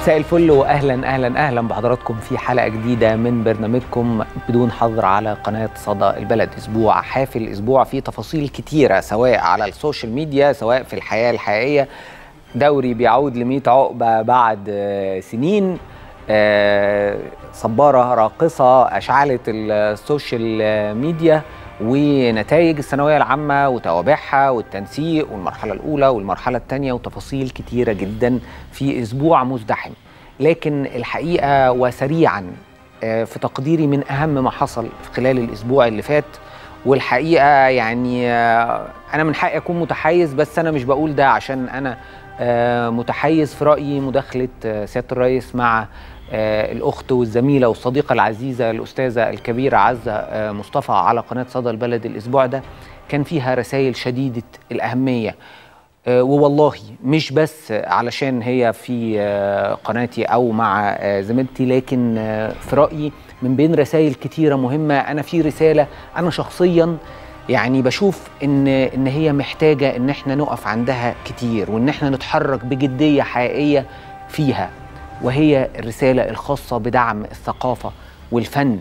مساء الفل واهلا اهلا اهلا بحضراتكم في حلقه جديده من برنامجكم بدون حظر على قناه صدى البلد اسبوع حافل اسبوع فيه تفاصيل كتيره سواء على السوشيال ميديا سواء في الحياه الحقيقيه دوري بيعود ل 100 عقبه بعد آه، سنين آه، صباره راقصه اشعلت السوشيال ميديا ونتائج الثانويه العامه وتوابعها والتنسيق والمرحله الاولى والمرحله الثانيه وتفاصيل كتيره جدا في اسبوع مزدحم لكن الحقيقه وسريعا آه، في تقديري من اهم ما حصل خلال الاسبوع اللي فات والحقيقه يعني آه، انا من حقي اكون متحيز بس انا مش بقول ده عشان انا آه، متحيز في رايي مداخله آه، سياده الرئيس مع آه، الاخت والزميله والصديقه العزيزه الاستاذه الكبيره عزه آه، مصطفى على قناه صدى البلد الاسبوع ده كان فيها رسائل شديده الاهميه آه، ووالله مش بس علشان هي في آه، قناتي او مع آه، زميلتي لكن آه، في رايي من بين رسائل كتيره مهمه انا في رساله انا شخصيا يعني بشوف ان ان هي محتاجه ان احنا نقف عندها كتير وان احنا نتحرك بجديه حقيقيه فيها وهي الرساله الخاصه بدعم الثقافه والفن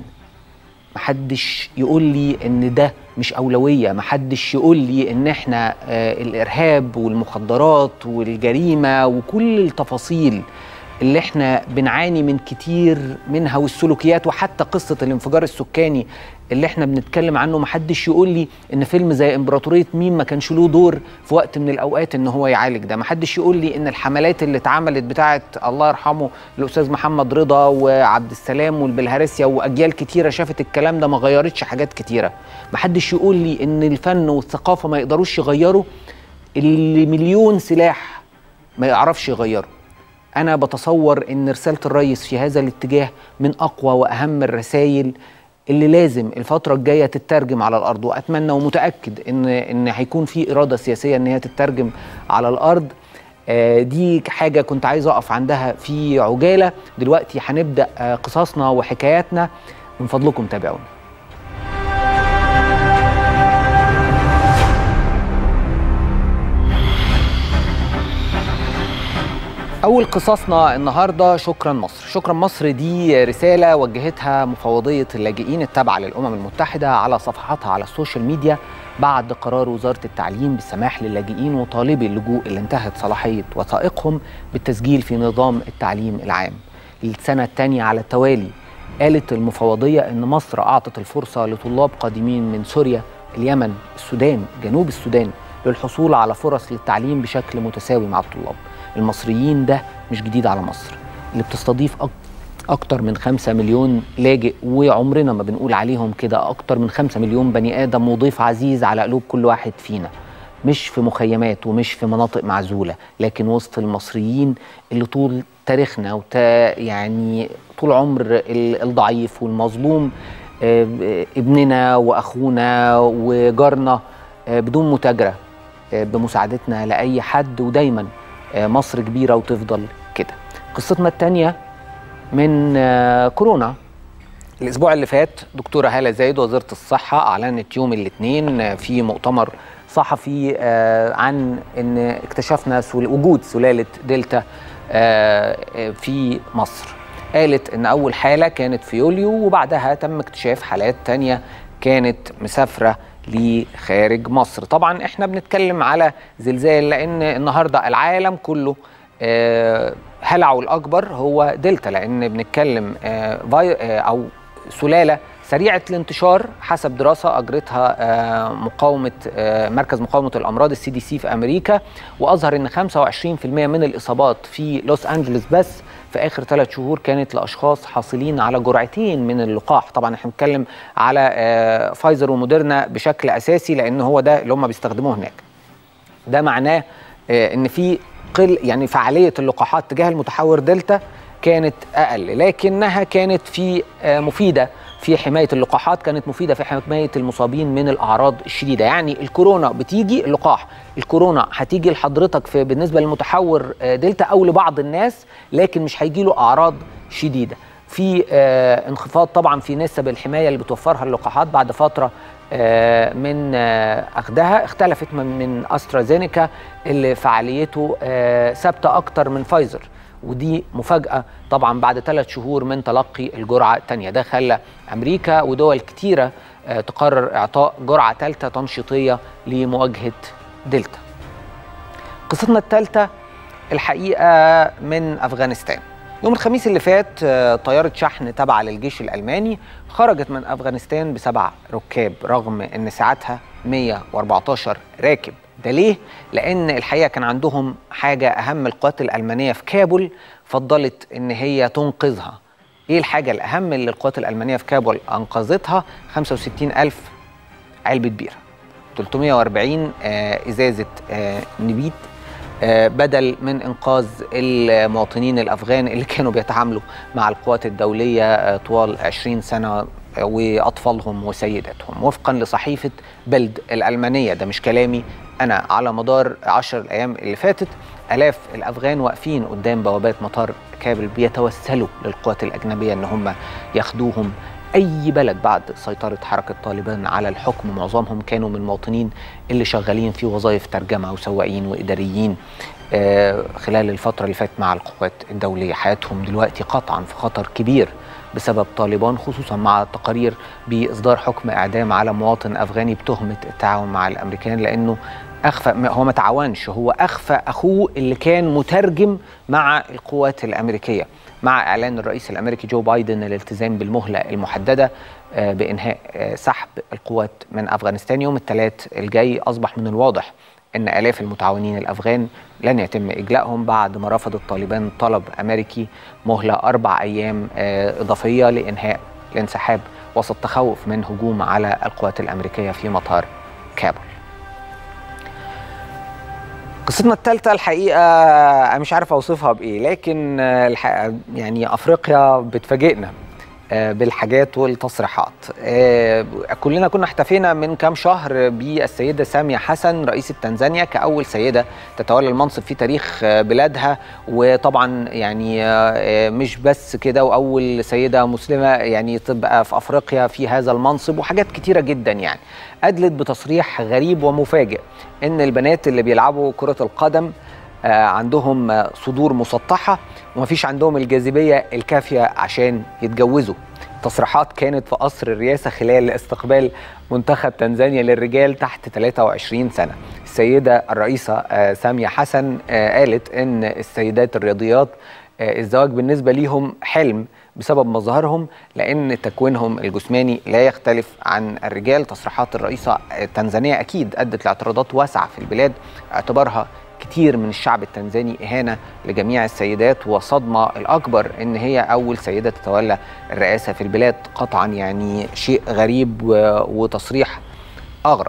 محدش يقول لي ان ده مش اولويه محدش يقول لي ان احنا آه الارهاب والمخدرات والجريمه وكل التفاصيل اللي احنا بنعاني من كتير منها والسلوكيات وحتى قصه الانفجار السكاني اللي احنا بنتكلم عنه محدش يقول لي ان فيلم زي امبراطوريه مين ما كانش له دور في وقت من الاوقات ان هو يعالج ده محدش يقول لي ان الحملات اللي اتعملت بتاعه الله يرحمه الاستاذ محمد رضا وعبد السلام والبلهارسيا واجيال كتيره شافت الكلام ده ما غيرتش حاجات كتيره محدش يقول لي ان الفن والثقافه ما يقدروش يغيروا اللي مليون سلاح ما يعرفش يغيره انا بتصور ان رساله الرئيس في هذا الاتجاه من اقوى واهم الرسائل اللي لازم الفترة الجاية تترجم على الأرض وأتمنى ومتأكد إن إن هيكون في إرادة سياسية إن هي تترجم على الأرض آه، دي حاجة كنت عايز أقف عندها في عجالة دلوقتي هنبدأ آه، قصصنا وحكاياتنا من فضلكم تابعونا أول قصصنا النهاردة شكرا مصر شكرا مصر دي رسالة وجهتها مفوضية اللاجئين التابعة للأمم المتحدة على صفحاتها على السوشيال ميديا بعد قرار وزارة التعليم بالسماح للاجئين وطالبي اللجوء اللي انتهت صلاحية وثائقهم بالتسجيل في نظام التعليم العام للسنة الثانية على التوالي قالت المفوضية أن مصر أعطت الفرصة لطلاب قادمين من سوريا اليمن السودان جنوب السودان للحصول على فرص للتعليم بشكل متساوي مع الطلاب المصريين ده مش جديد على مصر اللي بتستضيف أك... أكتر من خمسة مليون لاجئ وعمرنا ما بنقول عليهم كده أكتر من خمسة مليون بني آدم وضيف عزيز على قلوب كل واحد فينا مش في مخيمات ومش في مناطق معزولة لكن وسط المصريين اللي طول تاريخنا وت... يعني طول عمر ال- الضعيف والمظلوم آه، آه، ابننا وأخونا وجارنا آه، بدون متاجرة آه، بمساعدتنا لأي حد ودايما آه، مصر كبيرة وتفضل كده قصتنا التانية من آه، كورونا الاسبوع اللي فات دكتوره هاله زايد وزيره الصحه اعلنت يوم الاثنين في مؤتمر صحفي آه، عن ان اكتشفنا سل- وجود سلاله دلتا آه، آه، في مصر قالت ان اول حاله كانت في يوليو وبعدها تم اكتشاف حالات تانية كانت مسافره لخارج مصر طبعا احنا بنتكلم على زلزال لان النهارده العالم كله آه، هلعه الاكبر هو دلتا لان بنتكلم آه، في آه، او سلاله سريعه الانتشار حسب دراسه اجرتها آه، مقاومه آه، مركز مقاومه الامراض السي دي سي في امريكا واظهر ان 25% من الاصابات في لوس انجلوس بس في اخر ثلاث شهور كانت لاشخاص حاصلين على جرعتين من اللقاح طبعا احنا بنتكلم على آه، فايزر وموديرنا بشكل اساسي لان هو ده اللي هم بيستخدموه هناك ده معناه آه، ان في قل يعني فعاليه اللقاحات تجاه المتحور دلتا كانت اقل لكنها كانت في آه، مفيده في حمايه اللقاحات كانت مفيده في حمايه المصابين من الاعراض الشديده يعني الكورونا بتيجي اللقاح الكورونا هتيجي لحضرتك في بالنسبه للمتحور آه، دلتا او لبعض الناس لكن مش هيجي له اعراض شديده في آه، انخفاض طبعا في نسب الحمايه اللي بتوفرها اللقاحات بعد فتره آه، من آه، اخدها اختلفت من من استرازينيكا اللي فعاليته آه، ثابته اكتر من فايزر ودي مفاجاه طبعا بعد ثلاث شهور من تلقي الجرعه الثانيه ده خلى امريكا ودول كتيره آه، تقرر اعطاء جرعه ثالثه تنشيطيه لمواجهه دلتا قصتنا الثالثه الحقيقه من افغانستان يوم الخميس اللي فات آه، طيارة شحن تابعة للجيش الألماني خرجت من أفغانستان بسبع ركاب رغم أن ساعتها 114 راكب ده ليه؟ لأن الحقيقة كان عندهم حاجة أهم القوات الألمانية في كابول فضلت أن هي تنقذها إيه الحاجة الأهم اللي القوات الألمانية في كابول أنقذتها؟ 65 ألف علبة بيرة 340 آه، إزازة آه، نبيت آه، بدل من انقاذ المواطنين الافغان اللي كانوا بيتعاملوا مع القوات الدوليه آه، طوال 20 سنه آه، واطفالهم وسيداتهم وفقا لصحيفه بلد الالمانيه ده مش كلامي انا على مدار 10 الايام اللي فاتت الاف الافغان واقفين قدام بوابات مطار كابل بيتوسلوا للقوات الاجنبيه ان هم ياخدوهم اي بلد بعد سيطره حركه طالبان على الحكم معظمهم كانوا من المواطنين اللي شغالين في وظائف ترجمه وسواقين واداريين آه، خلال الفتره اللي فاتت مع القوات الدوليه حياتهم دلوقتي قطعا في خطر كبير بسبب طالبان خصوصا مع تقارير باصدار حكم اعدام على مواطن افغاني بتهمه التعاون مع الامريكان لانه اخفى ما- هو ما تعاونش هو اخفى اخوه اللي كان مترجم مع القوات الامريكيه مع اعلان الرئيس الامريكي جو بايدن الالتزام بالمهله المحدده آه، بانهاء آه، سحب القوات من افغانستان يوم الثلاث الجاي اصبح من الواضح ان الاف المتعاونين الافغان لن يتم اجلائهم بعد ما رفض الطالبان طلب امريكي مهله اربع ايام آه، اضافيه لانهاء الانسحاب وسط تخوف من هجوم على القوات الامريكيه في مطار كابول قصتنا الثالثة الحقيقة أنا مش عارف أوصفها بإيه لكن آه، الحقيقة يعني أفريقيا بتفاجئنا آه، بالحاجات والتصريحات آه، كلنا كنا احتفينا من كام شهر بالسيدة سامية حسن رئيسة تنزانيا كأول سيدة تتولى المنصب في تاريخ آه، بلادها وطبعا يعني آه، آه، مش بس كده وأول سيدة مسلمة يعني تبقى في أفريقيا في هذا المنصب وحاجات كتيرة جدا يعني أدلت بتصريح غريب ومفاجئ إن البنات اللي بيلعبوا كرة القدم آه، عندهم آه، صدور مسطحة ومفيش عندهم الجاذبية الكافية عشان يتجوزوا تصريحات كانت في قصر الرئاسة خلال استقبال منتخب تنزانيا للرجال تحت 23 سنة السيدة الرئيسة آه، سامية حسن آه، قالت إن السيدات الرياضيات آه، الزواج بالنسبة ليهم حلم بسبب مظهرهم لأن تكوينهم الجسماني لا يختلف عن الرجال تصريحات الرئيسة التنزانية أكيد أدت لاعتراضات واسعة في البلاد اعتبارها كتير من الشعب التنزاني إهانة لجميع السيدات وصدمة الأكبر إن هي أول سيدة تتولى الرئاسة في البلاد قطعا يعني شيء غريب و- وتصريح أغرب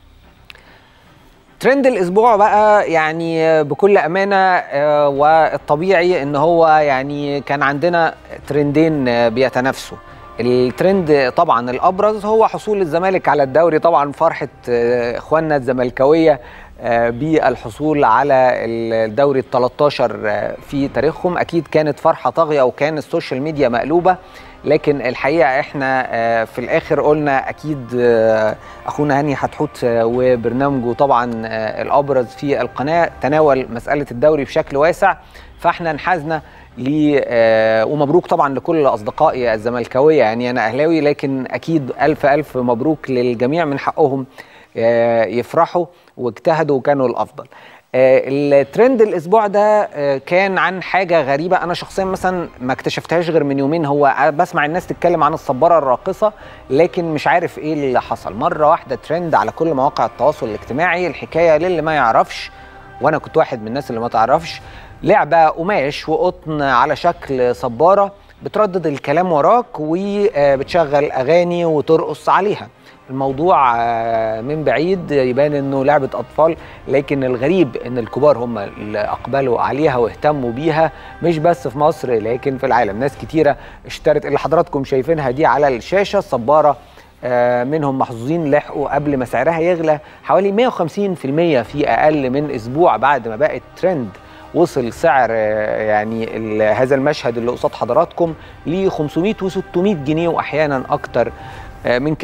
ترند الاسبوع بقى يعني بكل امانه آه، والطبيعي ان هو يعني كان عندنا ترندين آه، بيتنافسوا الترند طبعا الابرز هو حصول الزمالك على الدوري طبعا فرحه آه، اخواننا الزملكاويه آه، بالحصول على الدوري ال 13 آه، في تاريخهم اكيد كانت فرحه طاغيه وكان السوشيال ميديا مقلوبه لكن الحقيقه احنا آه، في الاخر قلنا اكيد آه، اخونا هاني حتحوت آه، وبرنامجه طبعا آه، الابرز في القناه تناول مساله الدوري بشكل واسع فاحنا انحازنا ل آه، ومبروك طبعا لكل اصدقائي الزملكاويه يعني انا اهلاوي لكن اكيد الف الف مبروك للجميع من حقهم آه، يفرحوا واجتهدوا وكانوا الافضل آه، الترند الاسبوع ده آه، كان عن حاجه غريبه انا شخصيا مثلا ما اكتشفتهاش غير من يومين هو بسمع الناس تتكلم عن الصباره الراقصه لكن مش عارف ايه اللي حصل مره واحده ترند على كل مواقع التواصل الاجتماعي الحكايه للي ما يعرفش وانا كنت واحد من الناس اللي ما تعرفش لعبه قماش وقطن على شكل صباره بتردد الكلام وراك وبتشغل اغاني وترقص عليها الموضوع آه، من بعيد يبان انه لعبه اطفال لكن الغريب ان الكبار هم اللي اقبلوا عليها واهتموا بيها مش بس في مصر لكن في العالم ناس كتيره اشترت اللي حضراتكم شايفينها دي على الشاشه الصباره آه، منهم محظوظين لحقوا قبل ما سعرها يغلى حوالي 150% في اقل من اسبوع بعد ما بقت ترند وصل سعر آه، يعني ال- هذا المشهد اللي قصاد حضراتكم ل 500 و 600 جنيه واحيانا اكتر آه، من كده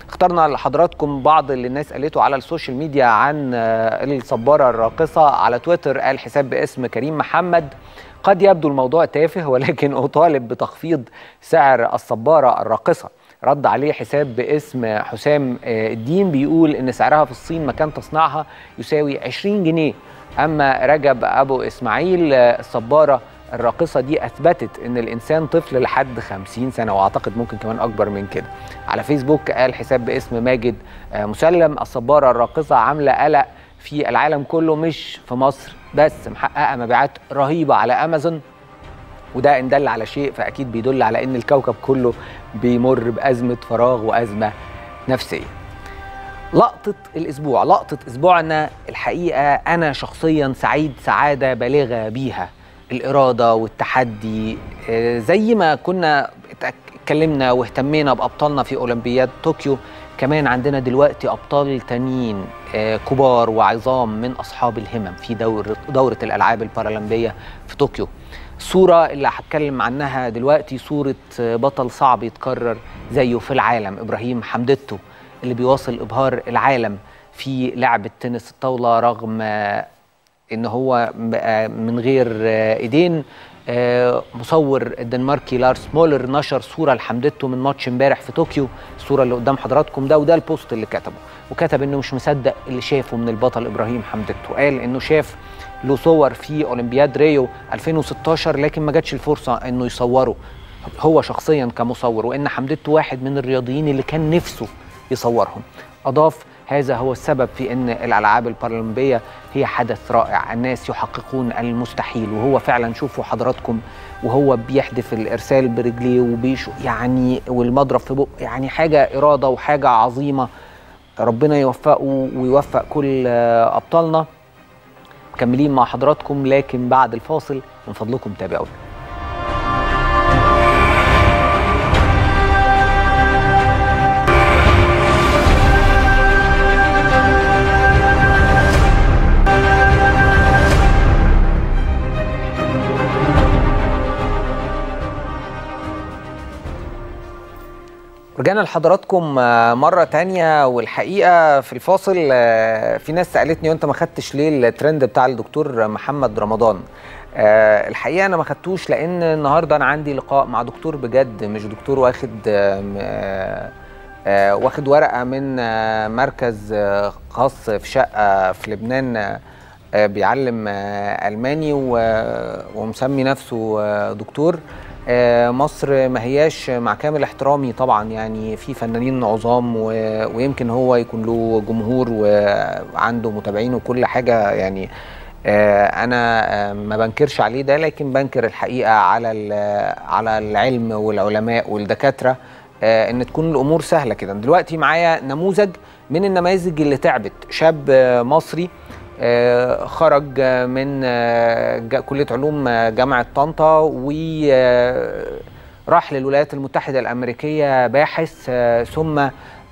اخترنا لحضراتكم بعض اللي الناس قالته على السوشيال ميديا عن الصباره الراقصه على تويتر قال حساب باسم كريم محمد قد يبدو الموضوع تافه ولكن اطالب بتخفيض سعر الصباره الراقصه رد عليه حساب باسم حسام الدين بيقول ان سعرها في الصين مكان تصنيعها يساوي 20 جنيه اما رجب ابو اسماعيل الصباره الراقصة دي أثبتت إن الإنسان طفل لحد 50 سنة وأعتقد ممكن كمان أكبر من كده. على فيسبوك قال حساب باسم ماجد مسلم الصبارة الراقصة عاملة قلق في العالم كله مش في مصر بس محققة مبيعات رهيبة على أمازون وده إن دل على شيء فأكيد بيدل على إن الكوكب كله بيمر بأزمة فراغ وأزمة نفسية. لقطة الأسبوع، لقطة أسبوعنا الحقيقة أنا شخصيا سعيد سعادة بالغة بيها. الإرادة والتحدي زي ما كنا اتكلمنا واهتمينا بأبطالنا في أولمبياد طوكيو كمان عندنا دلوقتي أبطال تانيين كبار وعظام من أصحاب الهمم في دورة, دورة الألعاب البارالمبية في طوكيو الصورة اللي هتكلم عنها دلوقتي صورة بطل صعب يتكرر زيه في العالم إبراهيم حمدتو اللي بيواصل إبهار العالم في لعبة تنس الطاولة رغم ان هو من غير ايدين مصور الدنماركي لارس مولر نشر صوره لحمدته من ماتش امبارح في طوكيو الصوره اللي قدام حضراتكم ده وده البوست اللي كتبه وكتب انه مش مصدق اللي شافه من البطل ابراهيم حمدته قال انه شاف له صور في اولمبياد ريو 2016 لكن ما جاتش الفرصه انه يصوره هو شخصيا كمصور وان حمدته واحد من الرياضيين اللي كان نفسه يصورهم اضاف هذا هو السبب في ان الالعاب البارالمبيه هي حدث رائع الناس يحققون المستحيل وهو فعلا شوفوا حضراتكم وهو بيحدف الارسال برجليه وبيشو يعني والمضرب في بق يعني حاجه اراده وحاجه عظيمه ربنا يوفقه ويوفق كل ابطالنا مكملين مع حضراتكم لكن بعد الفاصل من فضلكم تابعونا رجعنا لحضراتكم مرة تانية والحقيقة في الفاصل في ناس سألتني وانت ما خدتش ليه الترند بتاع الدكتور محمد رمضان الحقيقة أنا ما خدتوش لأن النهاردة أنا عندي لقاء مع دكتور بجد مش دكتور واخد واخد ورقة من مركز خاص في شقة في لبنان بيعلم ألماني ومسمي نفسه دكتور مصر ما هياش مع كامل احترامي طبعا يعني في فنانين عظام ويمكن هو يكون له جمهور وعنده متابعين وكل حاجه يعني انا ما بنكرش عليه ده لكن بنكر الحقيقه على على العلم والعلماء والدكاتره ان تكون الامور سهله كده دلوقتي معايا نموذج من النماذج اللي تعبت شاب مصري آه خرج من آه كلية علوم جامعة طنطا وراح للولايات المتحدة الأمريكية باحث آه ثم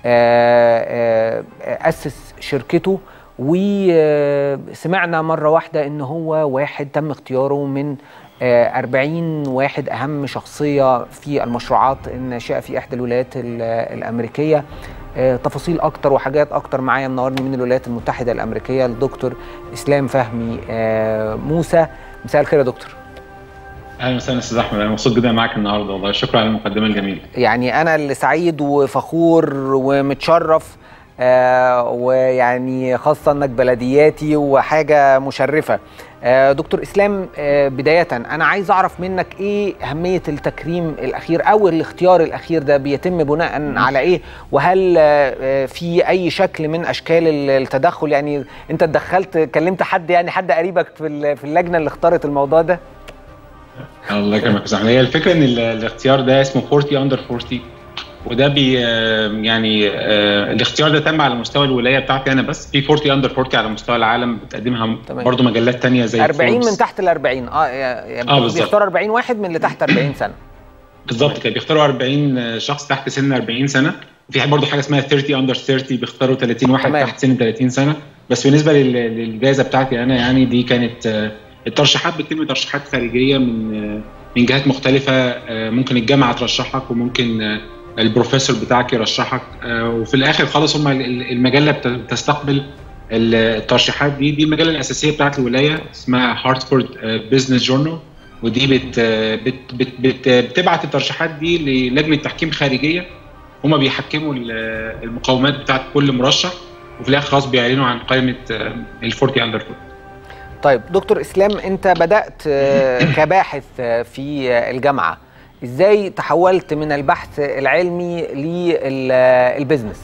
أسس شركته وسمعنا مرة واحدة إن هو واحد تم اختياره من 40 واحد أهم شخصية في المشروعات الناشئة في إحدى الولايات الأمريكية تفاصيل اكتر وحاجات اكتر معايا منورني من الولايات المتحده الامريكيه الدكتور اسلام فهمي موسى مساء الخير يا دكتور اهلا وسهلا استاذ احمد انا مبسوط جدا معاك النهارده والله شكرا على المقدمه الجميله يعني انا اللي سعيد وفخور ومتشرف آه ويعني خاصه انك بلدياتي وحاجه مشرفه آه دكتور اسلام آه بدايه انا عايز اعرف منك ايه اهميه التكريم الاخير او الاختيار الاخير ده بيتم بناء م. على ايه وهل آه في اي شكل من اشكال التدخل يعني انت اتدخلت كلمت حد يعني حد قريبك في في اللجنه اللي اختارت الموضوع ده الله يكرمك يا هي الفكره ان الاختيار ده اسمه 40 اندر 40 وده بي يعني آه الاختيار ده تم على مستوى الولايه بتاعتي انا بس في 40 اندر 40 على مستوى العالم بتقدمها برضه مجلات تانية زي 40 فوربس. من تحت ال 40 اه يعني آه بيختار 40 واحد من اللي تحت 40 سنه بالظبط كده بيختاروا 40 شخص تحت سن 40 سنه وفي برضه حاجه اسمها 30 اندر 30 بيختاروا 30 واحد تمام. تحت سن 30 سنه بس بالنسبه للجائزه بتاعتي انا يعني دي كانت الترشيحات بتتم ترشيحات خارجيه من من جهات مختلفه ممكن الجامعه ترشحك وممكن البروفيسور بتاعك يرشحك وفي الاخر خالص هم المجله بتستقبل الترشيحات دي دي المجله الاساسيه بتاعت الولايه اسمها هارتفورد بزنس جورنال ودي بت بت بت بت بتبعت الترشيحات دي للجنه تحكيم خارجيه هم بيحكموا المقومات بتاعت كل مرشح وفي الاخر خلاص بيعلنوا عن قائمه ال 40 اندر 40 طيب دكتور اسلام انت بدات كباحث في الجامعه ازاي تحولت من البحث العلمي للبزنس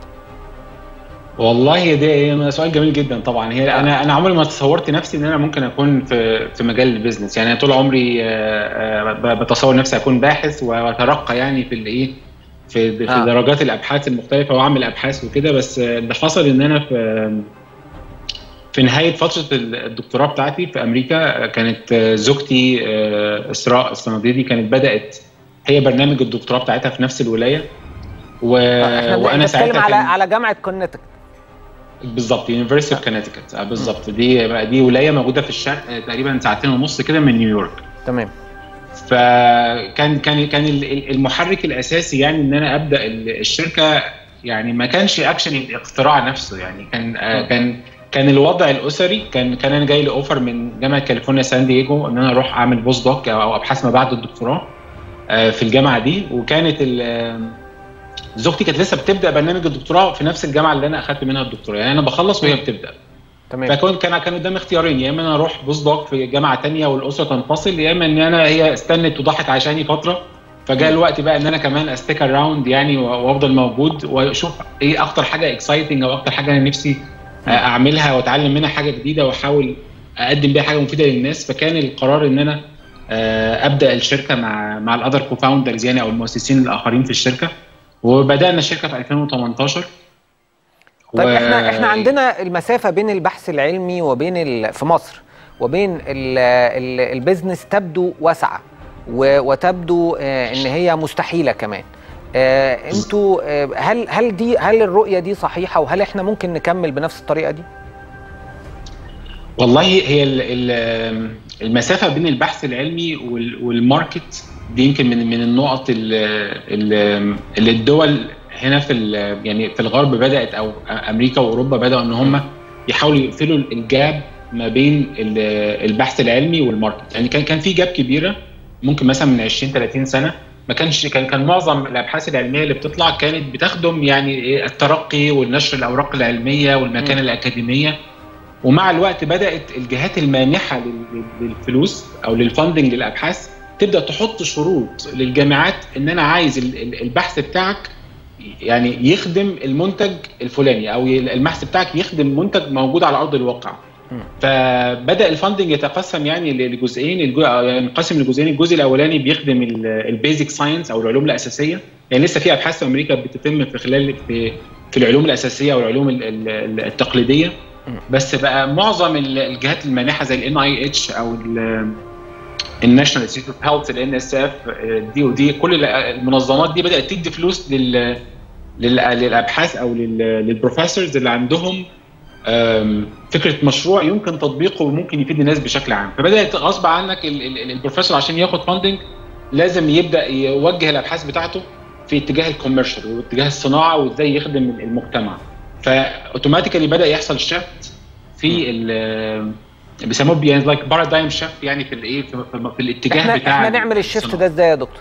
والله ده سؤال جميل جدا طبعا هي انا انا عمري ما تصورت نفسي ان انا ممكن اكون في في مجال البيزنس يعني طول عمري بتصور نفسي اكون باحث واترقى يعني في الايه في في آه. درجات الابحاث المختلفه واعمل ابحاث وكده بس اللي حصل ان انا في في نهايه فتره الدكتوراه بتاعتي في امريكا كانت زوجتي اسراء الصناديدي كانت بدات هي برنامج الدكتوراه بتاعتها في نفس الولايه و... وانا ساعتها على كان... على جامعه كونتيكت بالظبط يونيفرسيتي اوف كونتيكت بالظبط دي دي ولايه موجوده في الشرق تقريبا ساعتين ونص كده من نيويورك تمام فكان كان كان المحرك الاساسي يعني ان انا ابدا الشركه يعني ما كانش اكشن الاختراع نفسه يعني كان م. كان كان الوضع الاسري كان كان انا جاي لي اوفر من جامعه كاليفورنيا سان دييجو ان انا اروح اعمل بوست دوك او ابحاث ما بعد الدكتوراه في الجامعه دي وكانت زوجتي كانت لسه بتبدا برنامج الدكتوراه في نفس الجامعه اللي انا اخدت منها الدكتوراه يعني انا بخلص وهي بتبدا تمام فكان كان كان قدامي اختيارين يا اما انا اروح بوست دوك في جامعه ثانيه والاسره تنفصل يا اما ان انا هي استنت وضحت عشاني فتره فجاء الوقت بقى ان انا كمان استيك اراوند يعني وافضل موجود واشوف ايه اكتر حاجه اكسايتنج او اكتر حاجه انا نفسي اعملها واتعلم منها حاجه جديده واحاول اقدم بيها حاجه مفيده للناس فكان القرار ان انا ابدا الشركه مع مع الاذر كوفاوندرز يعني او المؤسسين الاخرين في الشركه وبدانا الشركه في 2018 طيب و... احنا احنا عندنا المسافه بين البحث العلمي وبين ال... في مصر وبين ال... ال... البيزنس تبدو واسعه و... وتبدو آه ان هي مستحيله كمان آه انتوا آه هل هل دي هل الرؤيه دي صحيحه وهل احنا ممكن نكمل بنفس الطريقه دي؟ والله هي ال ال المسافه بين البحث العلمي والماركت دي يمكن من من النقط اللي الدول هنا في يعني في الغرب بدات او امريكا واوروبا بداوا ان هم يحاولوا يقفلوا الجاب ما بين البحث العلمي والماركت يعني كان كان في جاب كبيره ممكن مثلا من 20 30 سنه ما كانش كان كان معظم الابحاث العلميه اللي بتطلع كانت بتخدم يعني الترقي والنشر الاوراق العلميه والمكانه الاكاديميه ومع الوقت بدات الجهات المانحه للفلوس او للفندنج للابحاث تبدا تحط شروط للجامعات ان انا عايز البحث بتاعك يعني يخدم المنتج الفلاني او البحث بتاعك يخدم منتج موجود على ارض الواقع فبدا الفندنج يتقسم يعني لجزئين ينقسم لجزئين الجزء الاولاني بيخدم البيزك ساينس او العلوم الاساسيه يعني لسه في ابحاث في امريكا بتتم في خلال في, في العلوم الاساسيه او العلوم التقليديه بس بقى معظم الجهات المانحه زي الان اي اتش او الناشونال انستيتيوت اوف هيلث الان اس اف دي ودي كل المنظمات دي بدات تدي فلوس لل للابحاث او للبروفيسورز اللي عندهم فكره مشروع يمكن تطبيقه وممكن يفيد الناس بشكل عام فبدات غصب عنك البروفيسور عشان ياخد فاندنج لازم يبدا يوجه الابحاث بتاعته في اتجاه الكوميرشال واتجاه الصناعه وازاي يخدم المجتمع فاوتوماتيكالي بدا يحصل شفت في ال بيسموه يعني لايك بارادايم شيفت يعني في الايه في, في الاتجاه احنا بتاع احنا نعمل الشيفت ده ازاي يا دكتور؟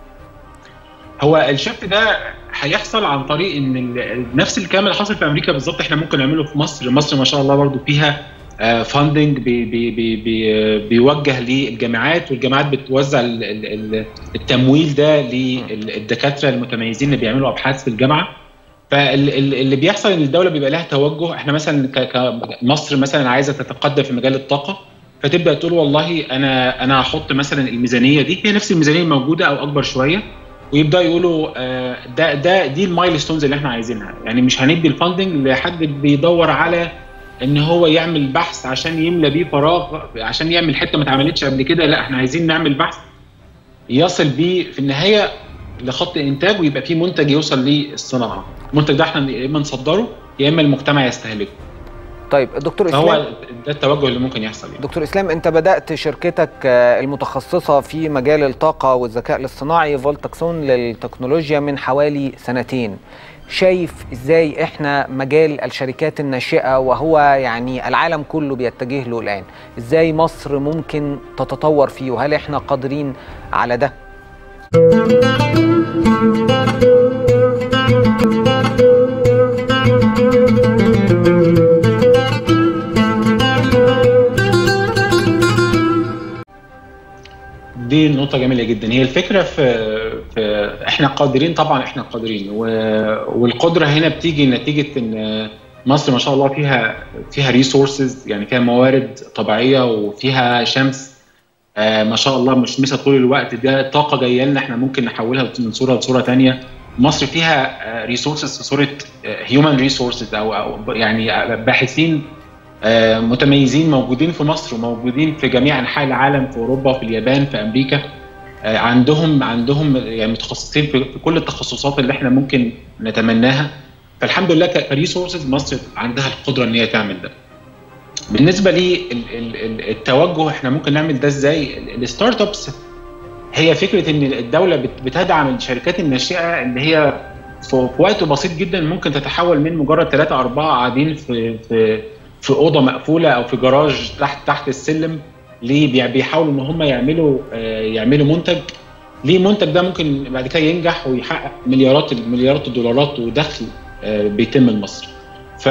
هو الشيفت ده هيحصل عن طريق ان نفس الكلام اللي حصل في امريكا بالظبط احنا ممكن نعمله في مصر، مصر ما شاء الله برضو فيها فاندنج بي بي بي بي بيوجه للجامعات والجامعات بتوزع التمويل ده للدكاتره المتميزين اللي بيعملوا ابحاث في الجامعه فاللي بيحصل ان الدوله بيبقى لها توجه احنا مثلا كمصر مثلا عايزه تتقدم في مجال الطاقه فتبدا تقول والله انا انا هحط مثلا الميزانيه دي هي نفس الميزانيه الموجوده او اكبر شويه ويبدا يقولوا ده ده دي المايلستونز اللي احنا عايزينها يعني مش هندي الفاندنج لحد بيدور على ان هو يعمل بحث عشان يملى بيه فراغ عشان يعمل حته ما اتعملتش قبل كده لا احنا عايزين نعمل بحث يصل بيه في النهايه لخط انتاج ويبقى فيه منتج يوصل للصناعه المنتج ده احنا يا اما نصدره يا اما المجتمع يستهلكه طيب دكتور اسلام هو ده التوجه اللي ممكن يحصل يعني. دكتور اسلام انت بدات شركتك المتخصصه في مجال الطاقه والذكاء الاصطناعي فولتكسون للتكنولوجيا من حوالي سنتين شايف ازاي احنا مجال الشركات الناشئه وهو يعني العالم كله بيتجه له الان ازاي مصر ممكن تتطور فيه وهل احنا قادرين على ده دي نقطة جميلة جدا هي الفكرة في, في احنا قادرين طبعا احنا قادرين و... والقدرة هنا بتيجي نتيجة ان مصر ما شاء الله فيها فيها ريسورسز يعني فيها موارد طبيعية وفيها شمس آه ما شاء الله مش مسا طول الوقت ده طاقة جاية لنا احنا ممكن نحولها من صورة لصورة ثانية مصر فيها ريسورسز في صورة هيومن ريسورسز او او يعني باحثين متميزين موجودين في مصر وموجودين في جميع انحاء العالم في اوروبا في اليابان في امريكا عندهم عندهم يعني متخصصين في كل التخصصات اللي احنا ممكن نتمناها فالحمد لله كريسورسز مصر عندها القدره ان هي تعمل ده. بالنسبه لي التوجه احنا ممكن نعمل ده ازاي؟ الستارت ابس هي فكره ان الدوله بتدعم الشركات الناشئه اللي هي في وقت بسيط جدا ممكن تتحول من مجرد ثلاثه اربعه قاعدين في في في اوضه مقفوله او في جراج تحت تحت السلم ليه بيحاولوا ان هم يعملوا يعملوا منتج ليه المنتج ده ممكن بعد كده ينجح ويحقق مليارات مليارات الدولارات ودخل بيتم لمصر ف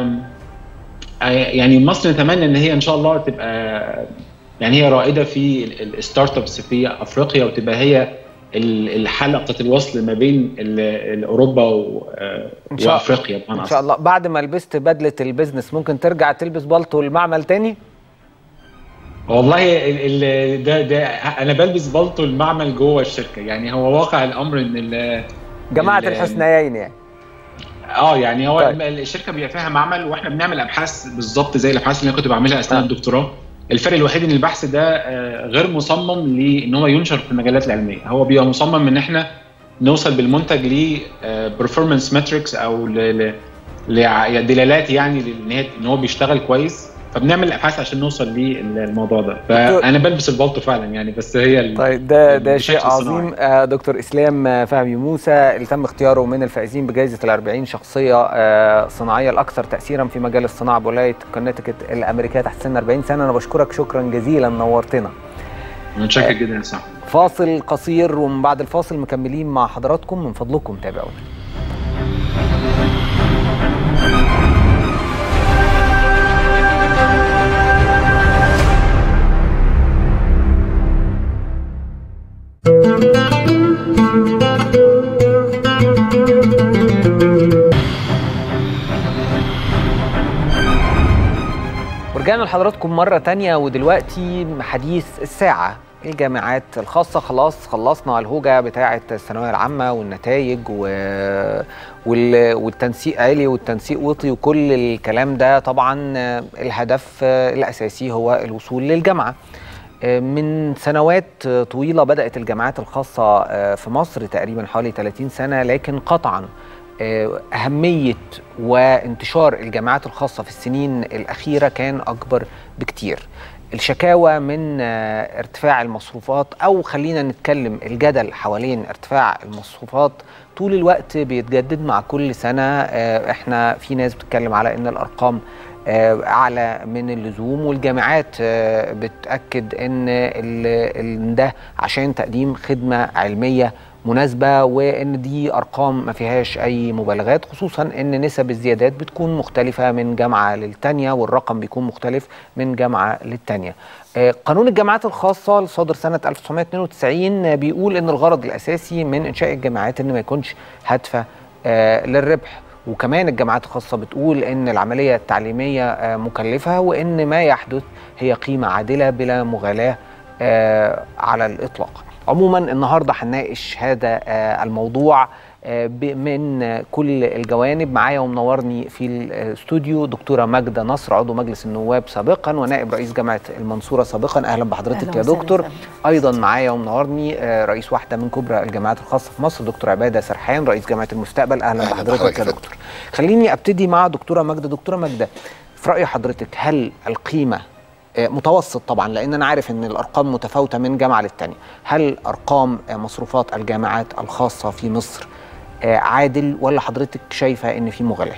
يعني مصر نتمنى ان هي ان شاء الله تبقى يعني هي رائده في الستارت ابس في افريقيا وتبقى هي الحلقه الوصل ما بين اوروبا وافريقيا ان شاء الله بعد ما لبست بدله البيزنس ممكن ترجع تلبس بالطو المعمل تاني والله ال ال ده ده انا بلبس بالطو المعمل جوه الشركه يعني هو واقع الامر ان جماعه الحسنيين يعني اه يعني هو طيب. الشركه بيبقى فيها معمل واحنا بنعمل ابحاث بالظبط زي الابحاث اللي انا كنت بعملها اثناء طيب. الدكتوراه الفرق الوحيد ان البحث ده غير مصمم لان هو ينشر في المجلات العلميه هو بيبقى مصمم ان احنا نوصل بالمنتج ل performance metrics او لدلالات يعني ان هي ان هو بيشتغل كويس فبنعمل ابحاث عشان نوصل للموضوع ده فانا بلبس البلطو فعلا يعني بس هي طيب ده ده شيء عظيم آه دكتور اسلام فهمي موسى اللي تم اختياره من الفائزين بجائزه ال 40 شخصيه آه صناعيه الاكثر تاثيرا في مجال الصناعه بولايه كونتيكت الامريكيه تحت سن 40 سنه انا بشكرك شكرا جزيلا نورتنا متشكر آه جدا يا صاحبي فاصل قصير ومن بعد الفاصل مكملين مع حضراتكم من فضلكم تابعونا ورجعنا لحضراتكم مرة تانية ودلوقتي حديث الساعة الجامعات الخاصة خلاص خلصنا الهوجة بتاعة الثانوية العامة والنتائج و... وال... والتنسيق عالي والتنسيق وطي وكل الكلام ده طبعا الهدف الأساسي هو الوصول للجامعة من سنوات طويلة بدأت الجامعات الخاصة في مصر تقريبا حوالي 30 سنة لكن قطعا أهمية وانتشار الجامعات الخاصة في السنين الأخيرة كان أكبر بكتير الشكاوى من ارتفاع المصروفات أو خلينا نتكلم الجدل حوالين ارتفاع المصروفات طول الوقت بيتجدد مع كل سنة احنا في ناس بتتكلم على ان الأرقام اعلى من اللزوم والجامعات بتاكد ان ده عشان تقديم خدمه علميه مناسبه وان دي ارقام ما فيهاش اي مبالغات خصوصا ان نسب الزيادات بتكون مختلفه من جامعه للتانيه والرقم بيكون مختلف من جامعه للتانيه. قانون الجامعات الخاصه الصادر سنه 1992 بيقول ان الغرض الاساسي من انشاء الجامعات ان ما يكونش هادفه للربح وكمان الجامعات الخاصة بتقول إن العملية التعليمية مكلفة وإن ما يحدث هي قيمة عادلة بلا مغالاة على الإطلاق عموما النهاردة هنناقش هذا الموضوع من كل الجوانب معايا ومنورني في الاستوديو دكتوره ماجده نصر عضو مجلس النواب سابقا ونائب رئيس جامعه المنصوره سابقا اهلا بحضرتك أهلا يا دكتور سهلا. ايضا معايا ومنورني رئيس واحده من كبرى الجامعات الخاصه في مصر دكتور عباده سرحان رئيس جامعه المستقبل اهلا, أهلا بحضرتك يا دكتور خليني ابتدي مع دكتوره ماجده دكتوره ماجده في راي حضرتك هل القيمه آه، متوسط طبعا لان انا عارف ان الارقام متفاوته من جامعه للتانيه هل ارقام آه، مصروفات الجامعات الخاصه في مصر آه، عادل ولا حضرتك شايفه ان في مغالاه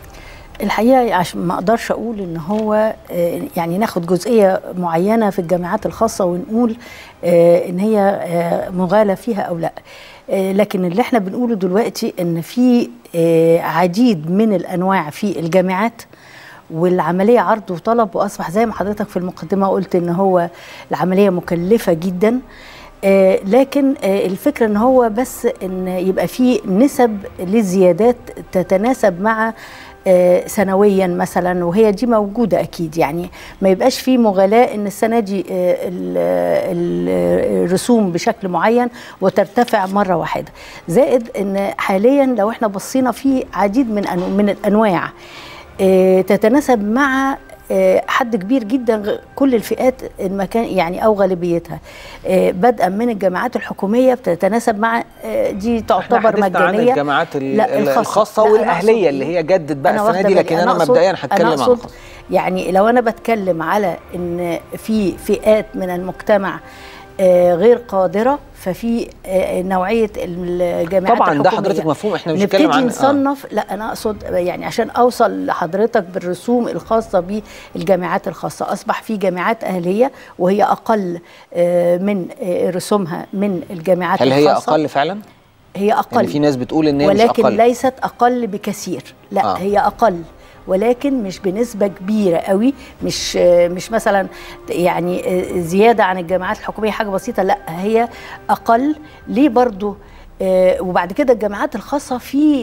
الحقيقه عشان ما اقدرش اقول ان هو آه، يعني ناخد جزئيه معينه في الجامعات الخاصه ونقول آه، ان هي آه، مغالى فيها او لا آه، لكن اللي احنا بنقوله دلوقتي ان في آه، عديد من الانواع في الجامعات والعمليه عرض وطلب واصبح زي ما حضرتك في المقدمه قلت ان هو العمليه مكلفه جدا آه، لكن آه، الفكره ان هو بس ان يبقى في نسب للزيادات تتناسب مع آه، سنويا مثلا وهي دي موجوده اكيد يعني ما يبقاش في مغالاه ان السنه دي آه، ال- ال- الرسوم بشكل معين وترتفع مره واحده زائد ان حاليا لو احنا بصينا في عديد من أنو- من الانواع آه، تتناسب مع آه، حد كبير جدا غ- كل الفئات المكان يعني او غالبيتها آه، بدءا من الجامعات الحكوميه بتتناسب مع آه، دي احنا تعتبر حدثنا عن مجانيه الجامعات ال- لا، ال- الخاصة. الخاصه لا، أنا والاهليه أقصد اللي إيه؟ هي جدد بقى أنا السنه واخدة دي بالي. لكن انا, أقصد- مبدئيا هتكلم عن أنا أقصد الخاصة. يعني لو انا بتكلم على ان في فئات من المجتمع آه، غير قادره ففي آه، نوعيه الجامعات طبعا ده الحكومية. حضرتك مفهوم احنا مش بنتكلم نبتدي عن نصنف لا انا اقصد يعني عشان اوصل لحضرتك بالرسوم الخاصه بالجامعات الخاصه اصبح في جامعات اهليه وهي اقل آه، من آه، رسومها من الجامعات هل هي الخاصه اقل فعلا؟ هي اقل يعني في ناس بتقول ان هي مش ولكن اقل ليست اقل بكثير لا آه. آه. هي اقل ولكن مش بنسبه كبيره قوي مش آه، مش مثلا يعني آه، زياده عن الجامعات الحكوميه حاجه بسيطه لا هي اقل ليه برضو آه، وبعد كده الجامعات الخاصة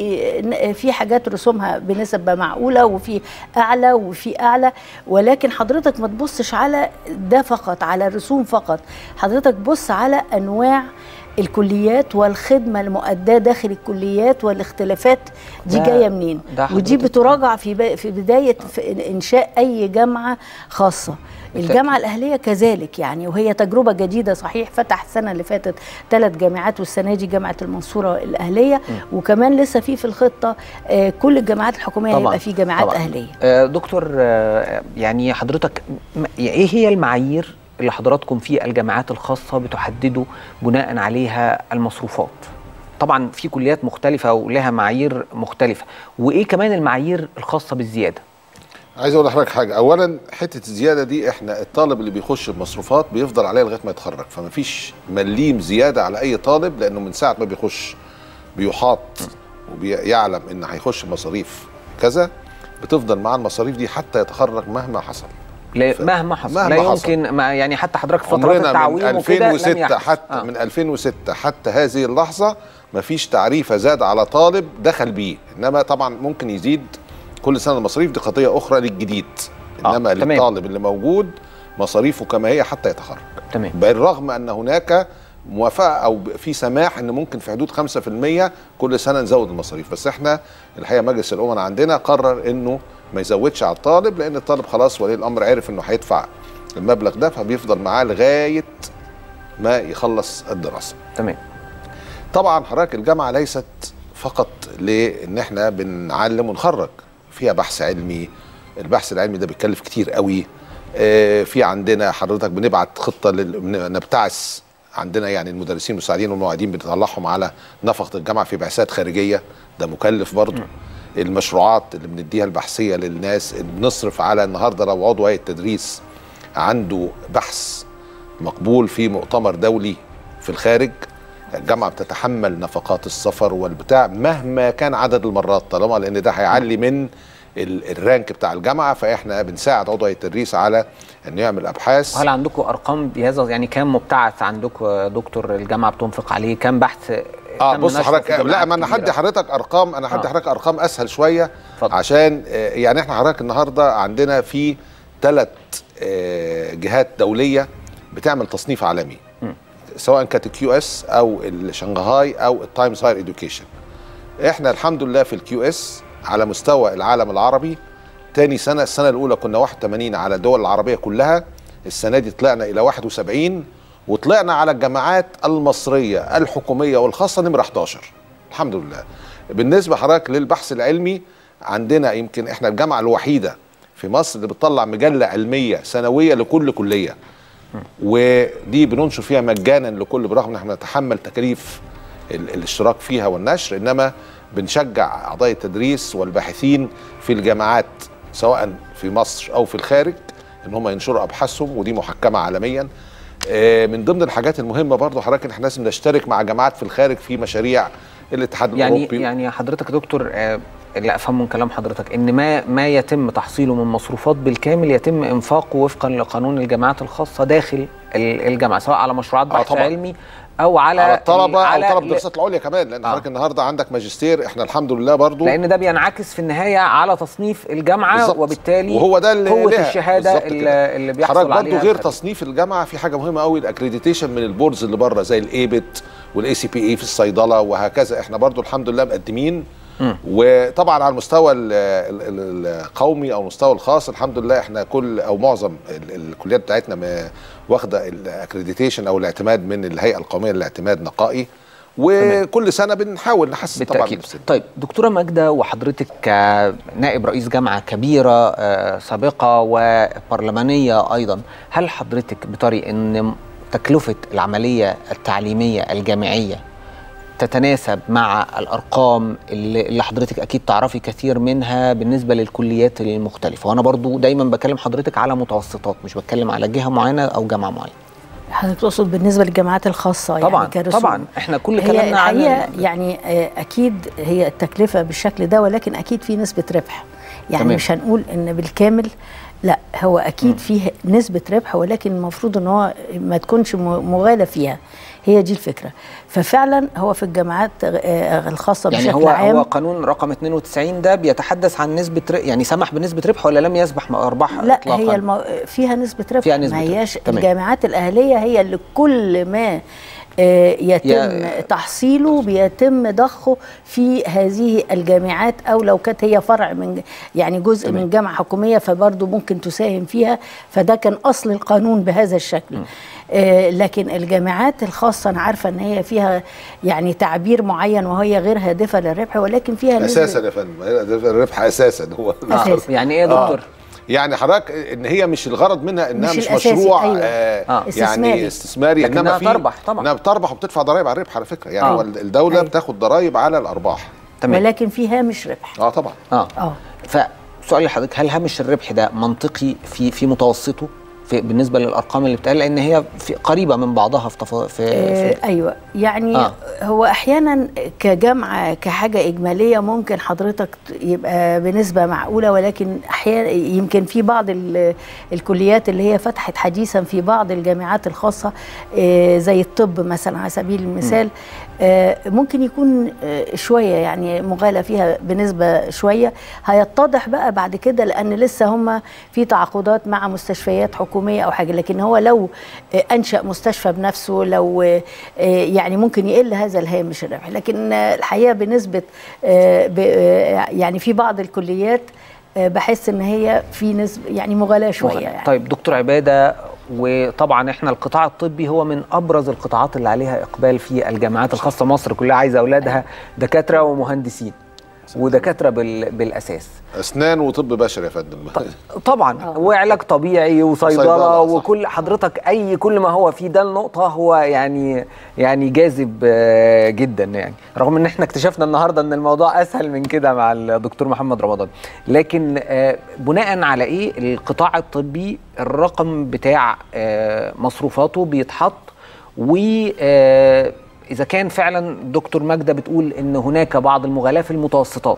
في في حاجات رسومها بنسب معقولة وفي أعلى وفي أعلى ولكن حضرتك ما تبصش على ده فقط على الرسوم فقط حضرتك بص على أنواع الكليات والخدمة المؤداة داخل الكليات والاختلافات دي ده- جاية منين ده ودي حضرتك- بتراجع في با- في بداية في إنشاء أي جامعة خاصة بالتأكيد. الجامعة الأهلية كذلك يعني وهي تجربة جديدة صحيح فتح السنة اللي فاتت ثلاث جامعات والسنة دي جامعة المنصورة الأهلية وكمان لسه في في الخطة آه، كل الجامعات الحكومية طبعاً، هيبقى في جامعات طبعاً. أهلية آه، دكتور آه، يعني حضرتك م- ايه هي المعايير اللي حضراتكم في الجامعات الخاصه بتحددوا بناء عليها المصروفات طبعا في كليات مختلفه ولها معايير مختلفه وايه كمان المعايير الخاصه بالزياده عايز اقول لحضرتك حاجه اولا حته الزياده دي احنا الطالب اللي بيخش بمصروفات بيفضل عليها لغايه ما يتخرج فمفيش مليم زياده على اي طالب لانه من ساعه ما بيخش بيحاط وبيعلم ان هيخش مصاريف كذا بتفضل معاه المصاريف دي حتى يتخرج مهما حصل لا ف- مهما حصل مهما لا حصل. يمكن ما يعني حتى حضرتك في فترات عمرنا من التعويم وكده لم 2006 يحدث. حتى آه. من 2006 حتى هذه اللحظه مفيش تعريفه زاد على طالب دخل بيه انما طبعا ممكن يزيد كل سنه المصاريف دي قضيه اخرى للجديد آه، انما تمام. للطالب اللي موجود مصاريفه كما هي حتى يتخرج تمام بالرغم ان هناك موافقه او في سماح ان ممكن في حدود 5% كل سنه نزود المصاريف بس احنا الحقيقه مجلس الامراء عندنا قرر انه ما يزودش على الطالب لان الطالب خلاص ولي الامر عرف انه هيدفع المبلغ ده فبيفضل معاه لغايه ما يخلص الدراسه تمام طبعا حضرتك الجامعه ليست فقط لان احنا بنعلم ونخرج فيها بحث علمي البحث العلمي ده بيتكلف كتير قوي آه، في عندنا حضرتك بنبعت خطه لل... بن- نبتعث عندنا يعني المدرسين المساعدين والمعيدين بنطلعهم على نفقه الجامعه في بعثات خارجيه ده مكلف برضه المشروعات اللي بنديها البحثيه للناس بنصرف على النهارده لو عضو هيئه تدريس عنده بحث مقبول في مؤتمر دولي في الخارج الجامعه بتتحمل نفقات السفر والبتاع مهما كان عدد المرات طالما لان ده هيعلي من ال- الرانك بتاع الجامعه فاحنا بنساعد عضو هيئه التدريس على انه يعمل ابحاث وهل عندكم ارقام بهذا يعني كام مبتعث عندكم يا دكتور الجامعه بتنفق عليه كام بحث اه تم بص نشره حضرتك في لا جامعات ما انا كبيرة؟ هدي حضرتك ارقام انا هدي آه. حضرتك ارقام اسهل شويه اتفضل. عشان آه، يعني احنا حضرتك النهارده عندنا في ثلاث جهات دوليه بتعمل تصنيف عالمي سواء كانت الكيو اس او الشنغهاي او التايمز هاير اديوكيشن احنا الحمد لله في الكيو اس على مستوى العالم العربي تاني سنه السنه الاولى كنا 81 على الدول العربيه كلها السنه دي طلعنا الى 71 وطلعنا على الجامعات المصريه الحكوميه والخاصه نمره 11 الحمد لله بالنسبه حضرتك للبحث العلمي عندنا يمكن احنا الجامعه الوحيده في مصر اللي بتطلع مجله علميه سنويه لكل كليه ودي بننشر فيها مجانا لكل برغم ان احنا نتحمل تكاليف ال- الاشتراك فيها والنشر انما بنشجع اعضاء التدريس والباحثين في الجامعات سواء في مصر او في الخارج ان هم ينشروا ابحاثهم ودي محكمه عالميا آه، من ضمن الحاجات المهمه برضو حضرتك ان احنا لازم نشترك مع جامعات في الخارج في مشاريع الاتحاد يعني الاوروبي يعني حضرتك يا دكتور آه، اللي افهم من كلام حضرتك ان ما ما يتم تحصيله من مصروفات بالكامل يتم انفاقه وفقا لقانون الجامعات الخاصه داخل ال- الجامعه سواء على مشروعات آه، بحث طبعاً. علمي او على على الطلبه على او طلب ل- الدراسات العليا كمان لان آه. حضرتك النهارده عندك ماجستير احنا الحمد لله برضو لان ده بينعكس في النهايه على تصنيف الجامعه بالظبط. وبالتالي وهو ده اللي قوه لها. الشهاده بالظبط اللي, كده. اللي بيحصل حضرتك عليها برضو غير الخريج. تصنيف الجامعه في حاجه مهمه قوي الاكريديتيشن من البوردز اللي بره زي الايبت والاي سي بي اي في الصيدله وهكذا احنا برضو الحمد لله مقدمين وطبعا على المستوى ال- ال- ال- القومي او المستوى الخاص الحمد لله احنا كل او معظم ال- الكليات بتاعتنا م- واخده الاكريديتيشن او الاعتماد من الهيئه القوميه للاعتماد نقائي وكل سنه بنحاول نحسن طبعا بالتاكيد نفسنا. طيب دكتوره ماجده وحضرتك كنائب رئيس جامعه كبيره آه، سابقه وبرلمانيه ايضا هل حضرتك بتري ان تكلفه العمليه التعليميه الجامعيه تتناسب مع الارقام اللي اللي حضرتك اكيد تعرفي كثير منها بالنسبه للكليات المختلفه وانا برضو دايما بكلم حضرتك على متوسطات مش بتكلم على جهه معينه او جامعه معينه حضرتك تقصد بالنسبه للجامعات الخاصه طبعا يعني كرسوم طبعا احنا كل هي كلامنا عن الحقيقه ال- يعني آه، اكيد هي التكلفه بالشكل ده ولكن اكيد في نسبه ربح يعني تمام. مش هنقول ان بالكامل لا هو اكيد فيه نسبه ربح ولكن المفروض ان هو ما تكونش م- مغالى فيها هي دي الفكره ففعلا هو في الجامعات آه، الخاصه يعني بشكل هو عام هو قانون رقم 92 ده بيتحدث عن نسبه ر... يعني سمح بنسبه ربح ولا لم يسمح بارباح لا اطلاقا هي المو... فيها نسبة ربح فيها نسبة ما ربح. هياش تمام. الجامعات الأهلية هي اللي كل ما آه، يتم يا- تحصيله بيتم ضخه في هذه الجامعات او لو كانت هي فرع من يعني جزء تمام. من جامعه حكوميه فبرضه ممكن تساهم فيها فده كان اصل القانون بهذا الشكل آه لكن الجامعات الخاصه انا عارفه ان هي فيها يعني تعبير معين وهي غير هادفه للربح ولكن فيها نسبة- اساسا يا فندم الربح اساسا هو أساساً. يعني ايه يا آه. دكتور؟ يعني حضرتك ان هي مش الغرض منها انها مش مش, الأساسي، مشروع أيوة. آه آه. استثماري. يعني استثماري لكنها انما في تربح طبعاً. انها بتربح وبتدفع ضرائب على الربح على فكره يعني آه. هو الدوله أيوة. بتاخد ضرائب على الارباح تمام ولكن في هامش ربح اه طبعا اه اه فسؤال لحضرتك هل هامش الربح ده منطقي في في متوسطه في بالنسبه للارقام اللي بتقال لان هي في قريبه من بعضها في تفا... في, آه في ايوه يعني آه. آه. هو احيانا كجامعه كحاجه اجماليه ممكن حضرتك ت- يبقى بنسبه معقوله ولكن احيانا يمكن في بعض ال- الكليات اللي هي فتحت حديثا في بعض الجامعات الخاصه آه زي الطب مثلا على سبيل المثال آه ممكن يكون آه شويه يعني مغالى فيها بنسبه شويه هيتضح بقى بعد كده لان لسه هم في تعاقدات مع مستشفيات حكوميه او حاجه لكن هو لو آه، انشا مستشفى بنفسه لو آه، آه، يعني ممكن يقل هذا الهامش الربح لكن آه، الحقيقه بنسبه آه، ب- آه، يعني في بعض الكليات آه، بحس ان هي في نسبه يعني مغالاه شويه مغنى. يعني طيب دكتور عباده وطبعا احنا القطاع الطبي هو من ابرز القطاعات اللي عليها اقبال في الجامعات الخاصه مصر كلها عايزه اولادها دكاتره ومهندسين ودكاتره بال... بالاساس اسنان وطب بشري يا فندم طبعا آه. وعلاج طبيعي وصيدله صيدلة، صح. وكل حضرتك اي كل ما هو في ده النقطه هو يعني يعني جاذب آه، جدا يعني رغم ان احنا اكتشفنا النهارده ان الموضوع اسهل من كده مع الدكتور محمد رمضان لكن آه، بناء على ايه القطاع الطبي الرقم بتاع آه، مصروفاته بيتحط و آه، اذا كان فعلا دكتور ماجده بتقول ان هناك بعض المغالاه في المتوسطات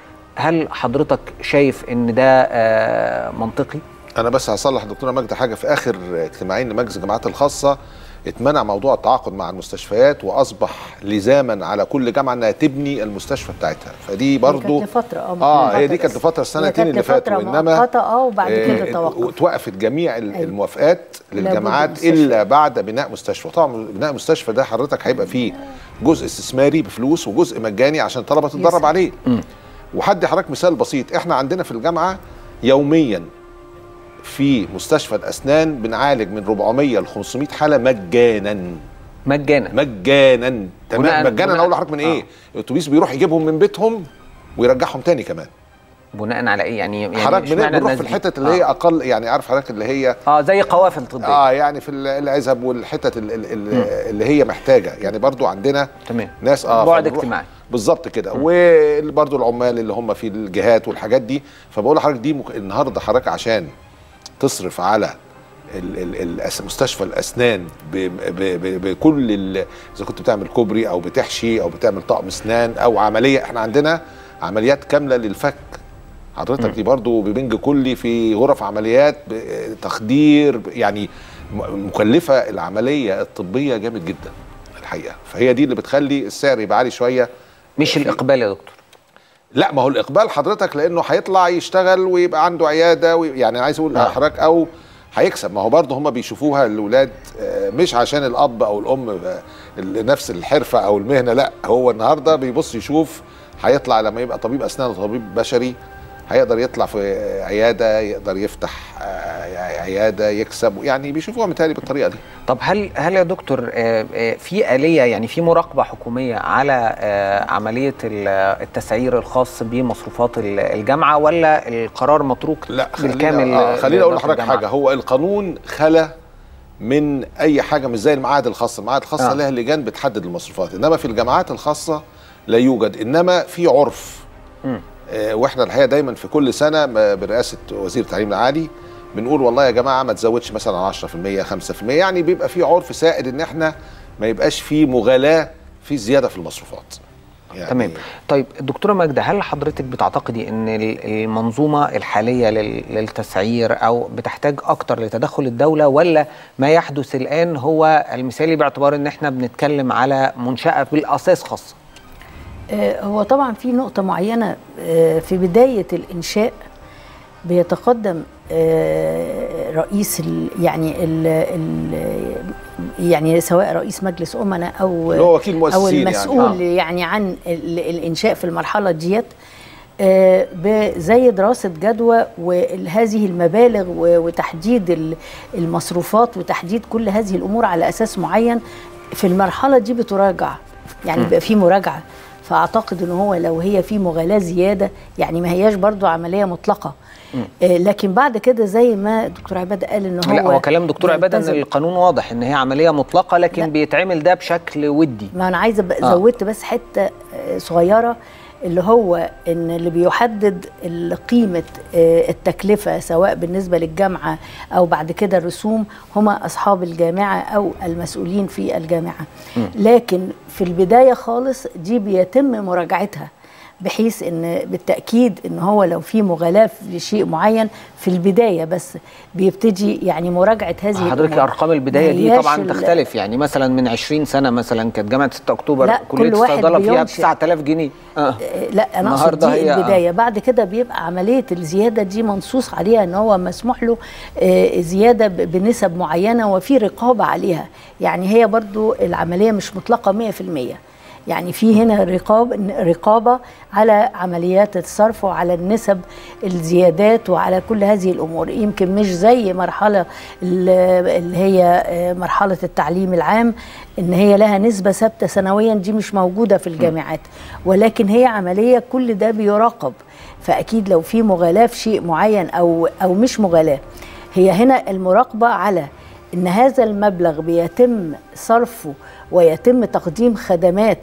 هل حضرتك شايف ان ده آه، منطقي؟ انا بس هصلح دكتوره ماجده حاجه في اخر اجتماعين لمجلس الجامعات الخاصه اتمنع موضوع التعاقد مع المستشفيات واصبح لزاما على كل جامعه انها تبني المستشفى بتاعتها فدي برضو كانت لفتره اه اه هي مؤقتة دي كانت بس. لفتره هي السنتين كانت اللي فاتوا لفترة انما مؤقتة اه وبعد آه، كده توقف اتوقفت جميع ال- أيوة. الموافقات لابد للجامعات مستشفى. الا بعد بناء مستشفى طبعا بناء مستشفى ده حضرتك هيبقى فيه جزء استثماري بفلوس وجزء مجاني عشان الطلبه تتدرب يس. عليه وحد حضرتك مثال بسيط احنا عندنا في الجامعه يوميا في مستشفى الاسنان بنعالج من 400 ل 500 حاله مجانا مجانا مجانا بناء- تمام مجانا بناء- اقول لحضرتك من ايه؟ الاتوبيس بيروح يجيبهم من بيتهم ويرجعهم تاني كمان بناء على ايه يعني يعني حضرتك بن- اشمعنى بنروح الناس في دي؟ الحتت اللي هي آه. اقل يعني عارف حضرتك اللي هي اه زي قوافل طبيه اه يعني في ال- العزب والحتت ال- ال- ال- اللي هي محتاجه يعني برضو عندنا تمام ناس اه بعد فبنروح- اجتماعي بالظبط كده وبرضه العمال اللي هم في الجهات والحاجات دي فبقول لحضرتك دي مك... النهارده حضرتك عشان تصرف على ال ال ال مستشفى الاسنان ب ب ب بكل ال- اذا كنت بتعمل كوبري او بتحشي او بتعمل طقم اسنان او عمليه احنا عندنا عمليات كامله للفك حضرتك دي برضو ببنج كلي في غرف عمليات ب- تخدير ب- يعني م- مكلفه العمليه الطبيه جامد جدا الحقيقه فهي دي اللي بتخلي السعر يبقى عالي شويه مش الاقبال يا دكتور لا ما هو الاقبال حضرتك لانه هيطلع يشتغل ويبقى عنده عياده وي... يعني عايز اقول آه. حضرتك او هيكسب ما هو برضه هم بيشوفوها الاولاد آه، مش عشان الاب او الام آه، ال- نفس الحرفه او المهنه لا هو النهارده بيبص يشوف هيطلع لما يبقى طبيب اسنان وطبيب بشري هيقدر يطلع في آه، عياده يقدر يفتح آه، عياده يكسب يعني بيشوفوها متهيألي بالطريقه دي طب هل هل يا دكتور آه، آه، في آلية يعني في مراقبة حكومية على آه، عملية ال- التسعير الخاص بمصروفات ال- الجامعة ولا القرار متروك لا خلينا بالكامل آه خليني اقول لإدارة لحضرتك الجامعة؟ حاجه هو القانون خلى من اي حاجه مش زي المعاهد الخاصه المعاهد الخاصه آه. لها لجان بتحدد المصروفات انما في الجامعات الخاصه لا يوجد انما في عرف مم. آه واحنا الحقيقه دايما في كل سنه ما- برئاسه وزير التعليم العالي بنقول والله يا جماعه ما تزودش مثلا عن 10% 5% يعني بيبقى في عرف سائد ان احنا ما يبقاش في مغالاه في زياده في المصروفات يعني تمام طيب دكتورة ماجدة هل حضرتك بتعتقدي ان ال- المنظومة الحالية لل- للتسعير او بتحتاج اكتر لتدخل الدولة ولا ما يحدث الان هو المثالي باعتبار ان احنا بنتكلم على منشأة بالاساس خاصة آه، هو طبعا في نقطة معينة آه، في بداية الإنشاء بيتقدم آه، رئيس ال يعني ال ال يعني سواء رئيس مجلس أمنا أو اللي هو وكيل أو مؤسسين يعني. المسؤول آه. يعني عن ال- الإنشاء في المرحلة ديت آه، ب- زي دراسة جدوى وهذه المبالغ و- وتحديد ال- المصروفات وتحديد كل هذه الأمور على أساس معين في المرحلة دي بتراجع يعني بيبقى في مراجعة فأعتقد إن هو لو هي في مغالاة زيادة يعني ما هياش برضو عملية مطلقة آه، لكن بعد كده زي ما دكتور عباد قال ان هو لا هو كلام دكتور عبادة ان يلتزم. القانون واضح ان هي عملية مطلقة لكن لا. بيتعمل ده بشكل ودي ما انا عايزه ب- آه. زودت بس حته آه، صغيره اللي هو ان اللي بيحدد ال- قيمه آه، التكلفه سواء بالنسبه للجامعه او بعد كده الرسوم هما اصحاب الجامعه او المسؤولين في الجامعه لكن في البدايه خالص دي بيتم مراجعتها بحيث ان بالتاكيد ان هو لو في مغالاه في شيء معين في البدايه بس بيبتدي يعني مراجعه هذه حضرتك الأمور. ارقام البدايه دي ما هياش طبعا ال- تختلف يعني مثلا من 20 سنه مثلا كانت جامعه 6 اكتوبر لا، كليه كل واحد الصيدله فيها ب بينشئ. 9000 جنيه اه آه، لا انا اقصد النهاردة دي هي- آه. البدايه بعد كده بيبقى عمليه الزياده دي منصوص عليها ان هو مسموح له آه، زياده ب- بنسب معينه وفي رقابه عليها يعني هي برضو العمليه مش مطلقه 100% يعني في هنا رقاب رقابه على عمليات الصرف وعلى النسب الزيادات وعلى كل هذه الامور يمكن مش زي مرحله ال- اللي هي آه، مرحله التعليم العام ان هي لها نسبه ثابته سنويا دي مش موجوده في الجامعات ولكن هي عمليه كل ده بيراقب فاكيد لو في مغالاه في شيء معين او او مش مغالاه هي هنا المراقبه على ان هذا المبلغ بيتم صرفه ويتم تقديم خدمات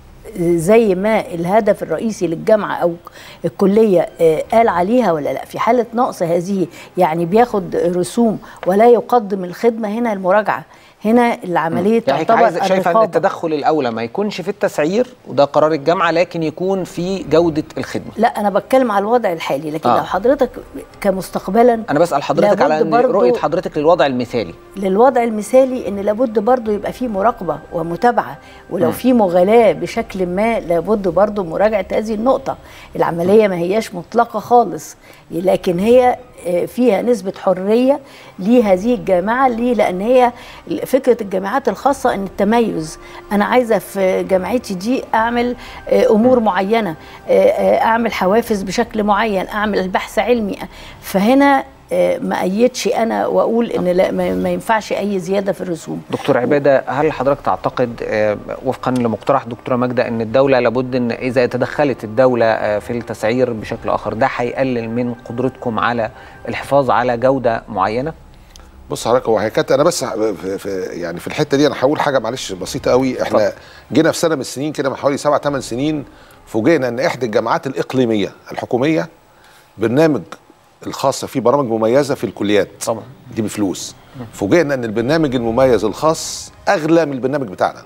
زي ما الهدف الرئيسي للجامعه او الكليه آه، قال عليها ولا لا في حاله نقص هذه يعني بياخد رسوم ولا يقدم الخدمه هنا المراجعه هنا العمليه يعني حضرتك تعتبر عايز شايفه ان الرقابة. التدخل الاولى ما يكونش في التسعير وده قرار الجامعه لكن يكون في جوده الخدمه لا انا بتكلم على الوضع الحالي لكن آه. لو حضرتك كمستقبلا انا بسال حضرتك على لابد ان برضو- رؤيه حضرتك للوضع المثالي للوضع المثالي ان لابد برضو يبقى فيه مراقبه ومتابعه ولو في مغالاه بشكل ما لابد برضو مراجعه هذه النقطه العمليه ما هياش مطلقه خالص لكن هي آه، فيها نسبه حريه لهذه الجامعه ليه لان هي فكره الجامعات الخاصه ان التميز انا عايزه في جامعتي دي اعمل آه، امور معينه آه، آه، اعمل حوافز بشكل معين اعمل بحث علمي فهنا آه، ما ايدش انا واقول ان لا ما ما ينفعش اي زياده في الرسوم دكتور عباده هل حضرتك تعتقد آه، وفقا لمقترح دكتوره ماجده ان الدوله لابد ان اذا تدخلت الدوله آه، في التسعير بشكل اخر ده هيقلل من قدرتكم على الحفاظ على جوده معينه؟ بص حضرتك هو حكايه انا بس في في يعني في الحته دي انا هقول حاجه معلش بسيطه قوي احنا جينا في سنه من السنين كده من حوالي سبع ثمان سنين فوجئنا ان احدى الجامعات الاقليميه الحكوميه برنامج الخاص فيه برامج مميزه في الكليات طبعا دي بفلوس فوجئنا ان البرنامج المميز الخاص اغلى من البرنامج بتاعنا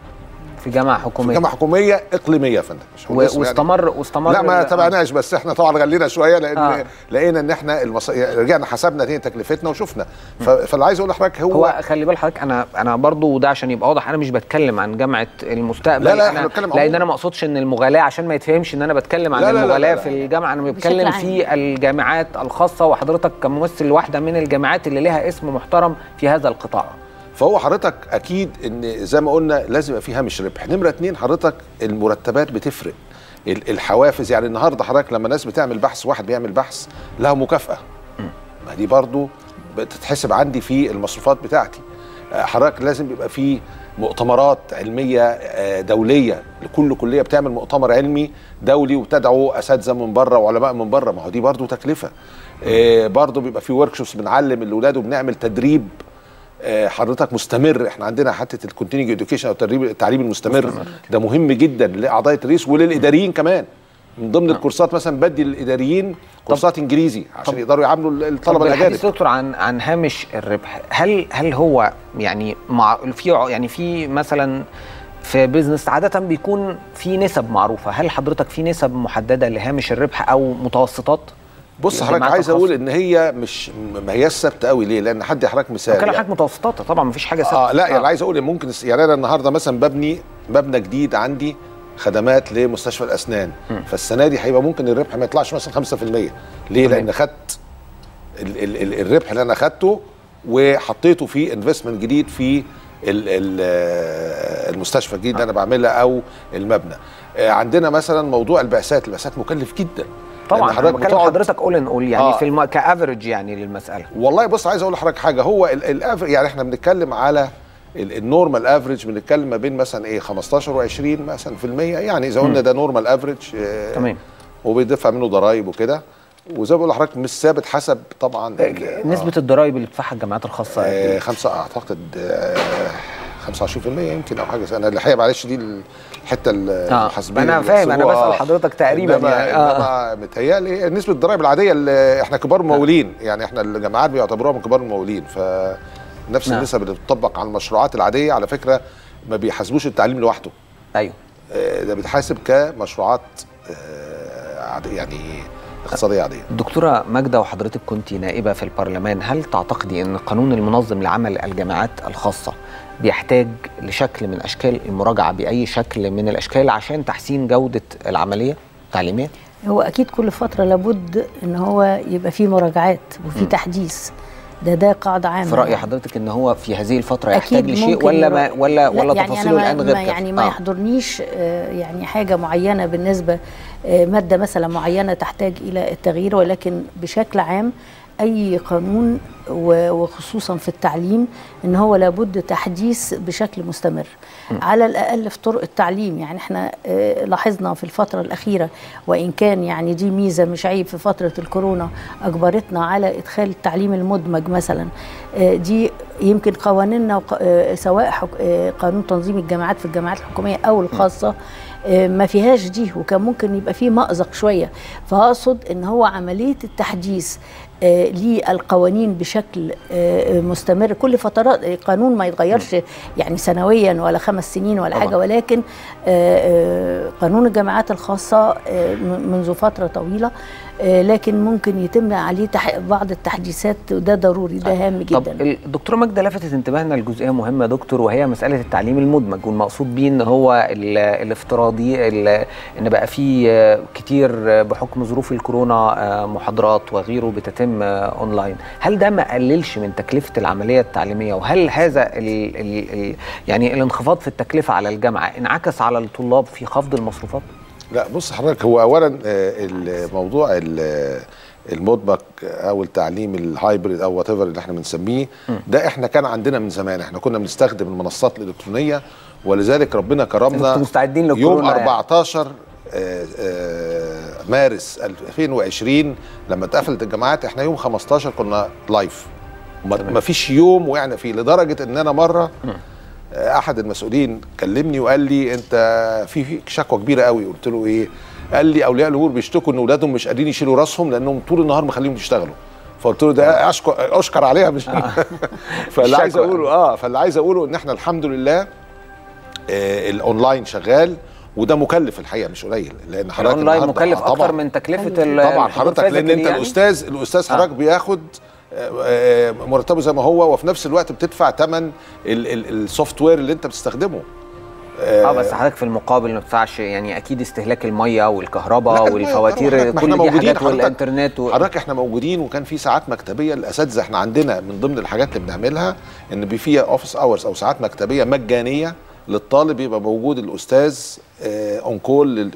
في جامعه في حكوميه جامعه حكوميه اقليميه يا فندم مش هقول و- اسم يعني. واستمر واستمر لا ما ال- تابعناش بس احنا طبعا غلينا شويه لان آه. آه. لقينا ان احنا المص... رجعنا حسبنا تاني تكلفتنا وشفنا ف... فاللي عايز اقول لحضرتك هو, هو خلي بال حضرتك انا انا برضو وده عشان يبقى واضح انا مش بتكلم عن جامعه المستقبل لا، لا، أنا إحنا بنتكلم لان عموما. انا ما اقصدش ان المغالاه عشان ما يتفهمش ان انا بتكلم عن لا، لا، لا، المغالاه لا، لا. في الجامعه انا بشكل بتكلم عام. في الجامعات الخاصه وحضرتك كممثل واحده من الجامعات اللي لها اسم محترم في هذا القطاع فهو حضرتك اكيد ان زي ما قلنا لازم يبقى في هامش ربح نمره اتنين حضرتك المرتبات بتفرق ال- الحوافز يعني النهارده حضرتك لما ناس بتعمل بحث واحد بيعمل بحث له مكافاه ما دي برضو بتتحسب عندي في المصروفات بتاعتي آه، حضرتك لازم يبقى في مؤتمرات علميه آه، دوليه لكل كليه بتعمل مؤتمر علمي دولي وتدعو اساتذه من بره وعلماء من بره ما هو دي برضو تكلفه آه، برضو بيبقى في ورك بنعلم الاولاد وبنعمل تدريب آه، حضرتك مستمر احنا عندنا حته الكونتينيو اديوكيشن او التدريب التعليم المستمر مستمر. ده مهم جدا لاعضاء الرئيس وللاداريين كمان من ضمن الكورسات مثلا بدي للاداريين كورسات انجليزي عشان طب- يقدروا يعاملوا الطلبه طب الاجانب الحديث دكتور عن عن هامش الربح هل هل هو يعني مع في ع- يعني في مثلا في بيزنس عادة بيكون في نسب معروفة، هل حضرتك في نسب محددة لهامش الربح أو متوسطات؟ بص حضرتك الجامعات عايز اقول الخاصة؟ ان هي مش ما هياش ثابته قوي ليه لان حد حضرتك مثال بتكلم يعني حضرتك متوسطات طبعا مفيش حاجة ثابتة اه لا يعني عايز اقول إن ممكن يعني انا النهارده مثلا ببني مبنى جديد عندي خدمات لمستشفى الاسنان فالسنه دي هيبقى ممكن الربح ما يطلعش مثلا 5% ليه تمام. لان خدت ال ال ال الربح اللي انا خدته وحطيته في انفستمنت جديد في ال ال آه، المستشفى الجديد اللي انا بعملها او المبنى آه، عندنا مثلا موضوع البعثات البعثات مكلف جدا طبعا لأن حضرتك بكلم بتقعد- حضرتك قول ان قول يعني آه. في الم... كافرج يعني للمسألة والله بص عايز اقول لحضرتك حاجه هو ال- الافر يعني احنا بنتكلم على ال- النورمال افريج بنتكلم ما بين مثلا ايه 15 و20 مثلا في المية يعني اذا قلنا ده نورمال افريج تمام وبيدفع منه ضرائب وكده وزي ما بقول لحضرتك مش ثابت حسب طبعا ال- نسبة الضرائب اللي بتدفعها الجامعات الخاصة قد آه إيه؟ خمسة اعتقد آه 25% يمكن او حاجه انا الحقيقه معلش دي الحته آه، الحاسبيه أنا اللي فاهم، أنا بيحسبوها. بسأل حضرتك تقريباً انما يعني، آه. انما متهيألي نسبه الضرائب العاديه اللي احنا كبار ممولين يعني احنا الجامعات بيعتبروها من كبار الممولين فنفس نعم. النسب اللي بتطبق على المشروعات العاديه على فكره ما بيحاسبوش التعليم لوحده أيوه آه، ده بيتحاسب كمشروعات آه، عادية يعني اقتصاديه عاديه دكتورة ماجدة وحضرتك كنت نائبة في البرلمان هل تعتقدي أن القانون المنظم لعمل الجامعات الخاصة بيحتاج لشكل من أشكال المراجعة بأي شكل من الأشكال عشان تحسين جودة العملية التعليمية؟ هو اكيد كل فتره لابد ان هو يبقى فيه مراجعات وفي تحديث ده ده قاعده عامه في رأي حضرتك أن هو في هذه الفترة أكيد يحتاج لشيء ممكن ولا ما يرا- ولا لا، ولا يعني تفاصيله أنا الآن ما غير ما كده؟ يعني ما آه. يحضرنيش آه، يعني حاجه معينه بالنسبه آه، ماده مثلا معينه تحتاج الى التغيير ولكن بشكل عام اي قانون و- وخصوصا في التعليم ان هو لابد تحديث بشكل مستمر على الاقل في طرق التعليم يعني احنا آه، لاحظنا في الفتره الاخيره وان كان يعني دي ميزه مش عيب في فتره الكورونا اجبرتنا على ادخال التعليم المدمج مثلا آه، دي يمكن قوانيننا وق- آه، سواء حك- آه، قانون تنظيم الجامعات في الجامعات الحكوميه او الخاصه آه، ما فيهاش دي وكان ممكن يبقى فيه مأزق شويه فاقصد ان هو عمليه التحديث آه، للقوانين بشكل آه، مستمر كل فترات آه، قانون ما يتغيرش يعني سنويا ولا خمس سنين ولا طبعا. حاجه ولكن آه، آه، قانون الجامعات الخاصه آه، م- منذ فتره طويله آه، لكن ممكن يتم عليه تح- بعض التحديثات وده ضروري ده هام طب جدا الدكتوره ماجده لفتت انتباهنا لجزئيه مهمه يا دكتور وهي مساله التعليم المدمج والمقصود بيه ان هو ال- الافتراضي ال- ان بقى في آه، كتير آه، بحكم ظروف الكورونا آه، محاضرات وغيره بتتم آه، اونلاين هل ده ما قللش من تكلفه العمليه التعليميه وهل هذا ال ال ال يعني الانخفاض في التكلفه على الجامعه انعكس على الطلاب في خفض المصروفات لا بص حضرتك هو اولا آه، الموضوع ال- المدمج او التعليم الهايبريد او وات اللي احنا بنسميه ده احنا كان عندنا من زمان احنا كنا بنستخدم المنصات الالكترونيه ولذلك ربنا كرمنا انتوا مستعدين يوم للكورونا يعني. 14 آه، آه، مارس 2020 لما اتقفلت الجامعات احنا يوم 15 كنا لايف ما فيش يوم وقعنا فيه لدرجه ان انا مره آه، احد المسؤولين كلمني وقال لي انت في في شكوى كبيره قوي قلت له ايه قال لي اولياء الامور بيشتكوا ان اولادهم مش قادرين يشيلوا راسهم لانهم طول النهار مخليهم يشتغلوا فقلت له ده اشكر اشكر عليها مش فاللي عايز الشكوى. اقوله اه فاللي عايز اقوله ان احنا الحمد لله آه الاونلاين شغال وده مكلف الحقيقه مش قليل لان حضرتك الاونلاين النهاردة- مكلف آه، طبعاً. اكتر من تكلفه ال- طبعا الحضور حضرتك لان الفيزيكالي انت يعني؟ الاستاذ الاستاذ آه. حضرتك بياخد آه، آه، مرتبه زي ما هو وفي نفس الوقت بتدفع ثمن السوفت وير اللي انت بتستخدمه اه بس حضرتك في المقابل ما بتدفعش يعني اكيد استهلاك الميه لا، والكهرباء المية والفواتير طبعاً، ما كل احنا دي موجودين حاجات حضرتك. والانترنت و... حضرتك احنا موجودين وكان في ساعات مكتبيه للاساتذه احنا عندنا من ضمن الحاجات اللي بنعملها ان بي فيها اوفيس اورز او ساعات مكتبيه مجانيه للطالب يبقى موجود الاستاذ اون كول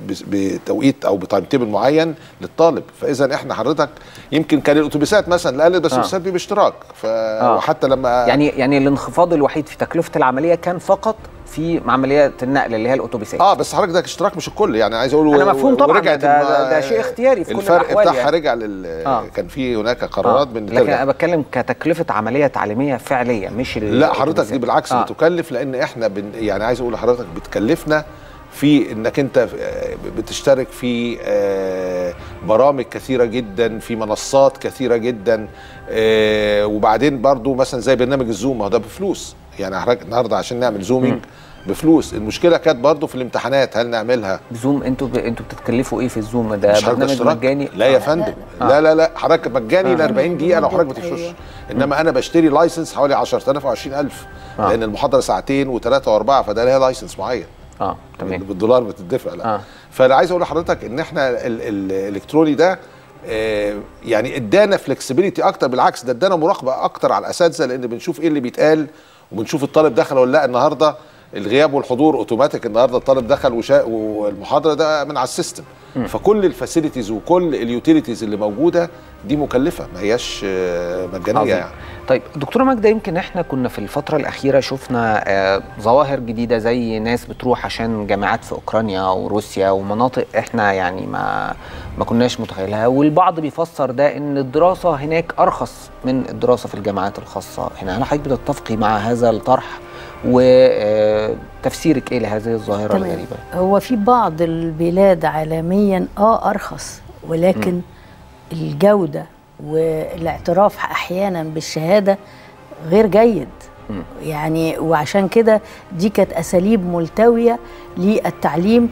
بتوقيت او بتايم تيبل معين للطالب فاذا احنا حضرتك يمكن كان الاتوبيسات مثلا لا بس آه. الاتوبيسات دي باشتراك ف وحتى لما يعني يعني الانخفاض الوحيد في تكلفه العمليه كان فقط في عمليات النقل اللي هي الاتوبيسات اه بس حضرتك ده اشتراك مش الكل يعني عايز اقول أنا مفهوم طبعاً، ورجعت ده- الم- ده- ده شيء اختياري في كل الفرق الأحوال بتاعها يعني. رجع لل آه. كان في هناك قرارات آه. بان لكن ترجع. انا بتكلم كتكلفه عمليه تعليميه فعليه مش ال- لا حضرتك الأتوبيسات. دي بالعكس آه. بتكلف لان احنا بن يعني عايز اقول لحضرتك بتكلفنا في انك انت آه، بتشترك في آه، برامج كثيره جدا في منصات كثيره جدا آه، وبعدين برضو مثلا زي برنامج الزوم ما هو ده بفلوس يعني حضرتك النهارده عشان نعمل زومينج بفلوس المشكله كانت برضو في الامتحانات هل نعملها زوم انتوا ب... انتوا بتتكلفوا ايه في الزوم ده مش حضرتك برنامج اشتراك؟ مجاني لا يا آه. فندم لا. لا لا لا حضرتك مجاني ل آه. 40 دقيقه لو حضرتك بتخش أيوة. انما انا بشتري لايسنس حوالي 10000 او 20000 آه. لان المحاضره ساعتين وثلاثه واربعه فده ليها لايسنس معين اه تمام بالدولار بتدفع لا آه. فانا عايز اقول لحضرتك ان احنا ال- ال- الالكتروني ده آه، يعني ادانا فلكسبيليتي اكتر بالعكس ده ادانا مراقبه اكتر على الاساتذه لان بنشوف ايه اللي بيتقال وبنشوف الطالب دخل ولا لا النهارده الغياب والحضور اوتوماتيك النهارده الطالب دخل وشا والمحاضره ده من على السيستم فكل الفاسيلتيز وكل اليوتيليتيز اللي موجوده دي مكلفه ما هياش آه، مجانيه عظيم. يعني طيب دكتوره ماجده يمكن احنا كنا في الفتره الاخيره شفنا آه، ظواهر جديده زي ناس بتروح عشان جامعات في اوكرانيا وروسيا ومناطق احنا يعني ما ما كناش متخيلها والبعض بيفسر ده ان الدراسه هناك ارخص من الدراسه في الجامعات الخاصه هنا هل حضرتك بتتفقي مع هذا الطرح وتفسيرك ايه لهذه الظاهره تمام الغريبه هو في بعض البلاد عالميا اه ارخص ولكن م. الجوده والاعتراف احيانا بالشهاده غير جيد م. يعني وعشان كده دي كانت اساليب ملتويه للتعليم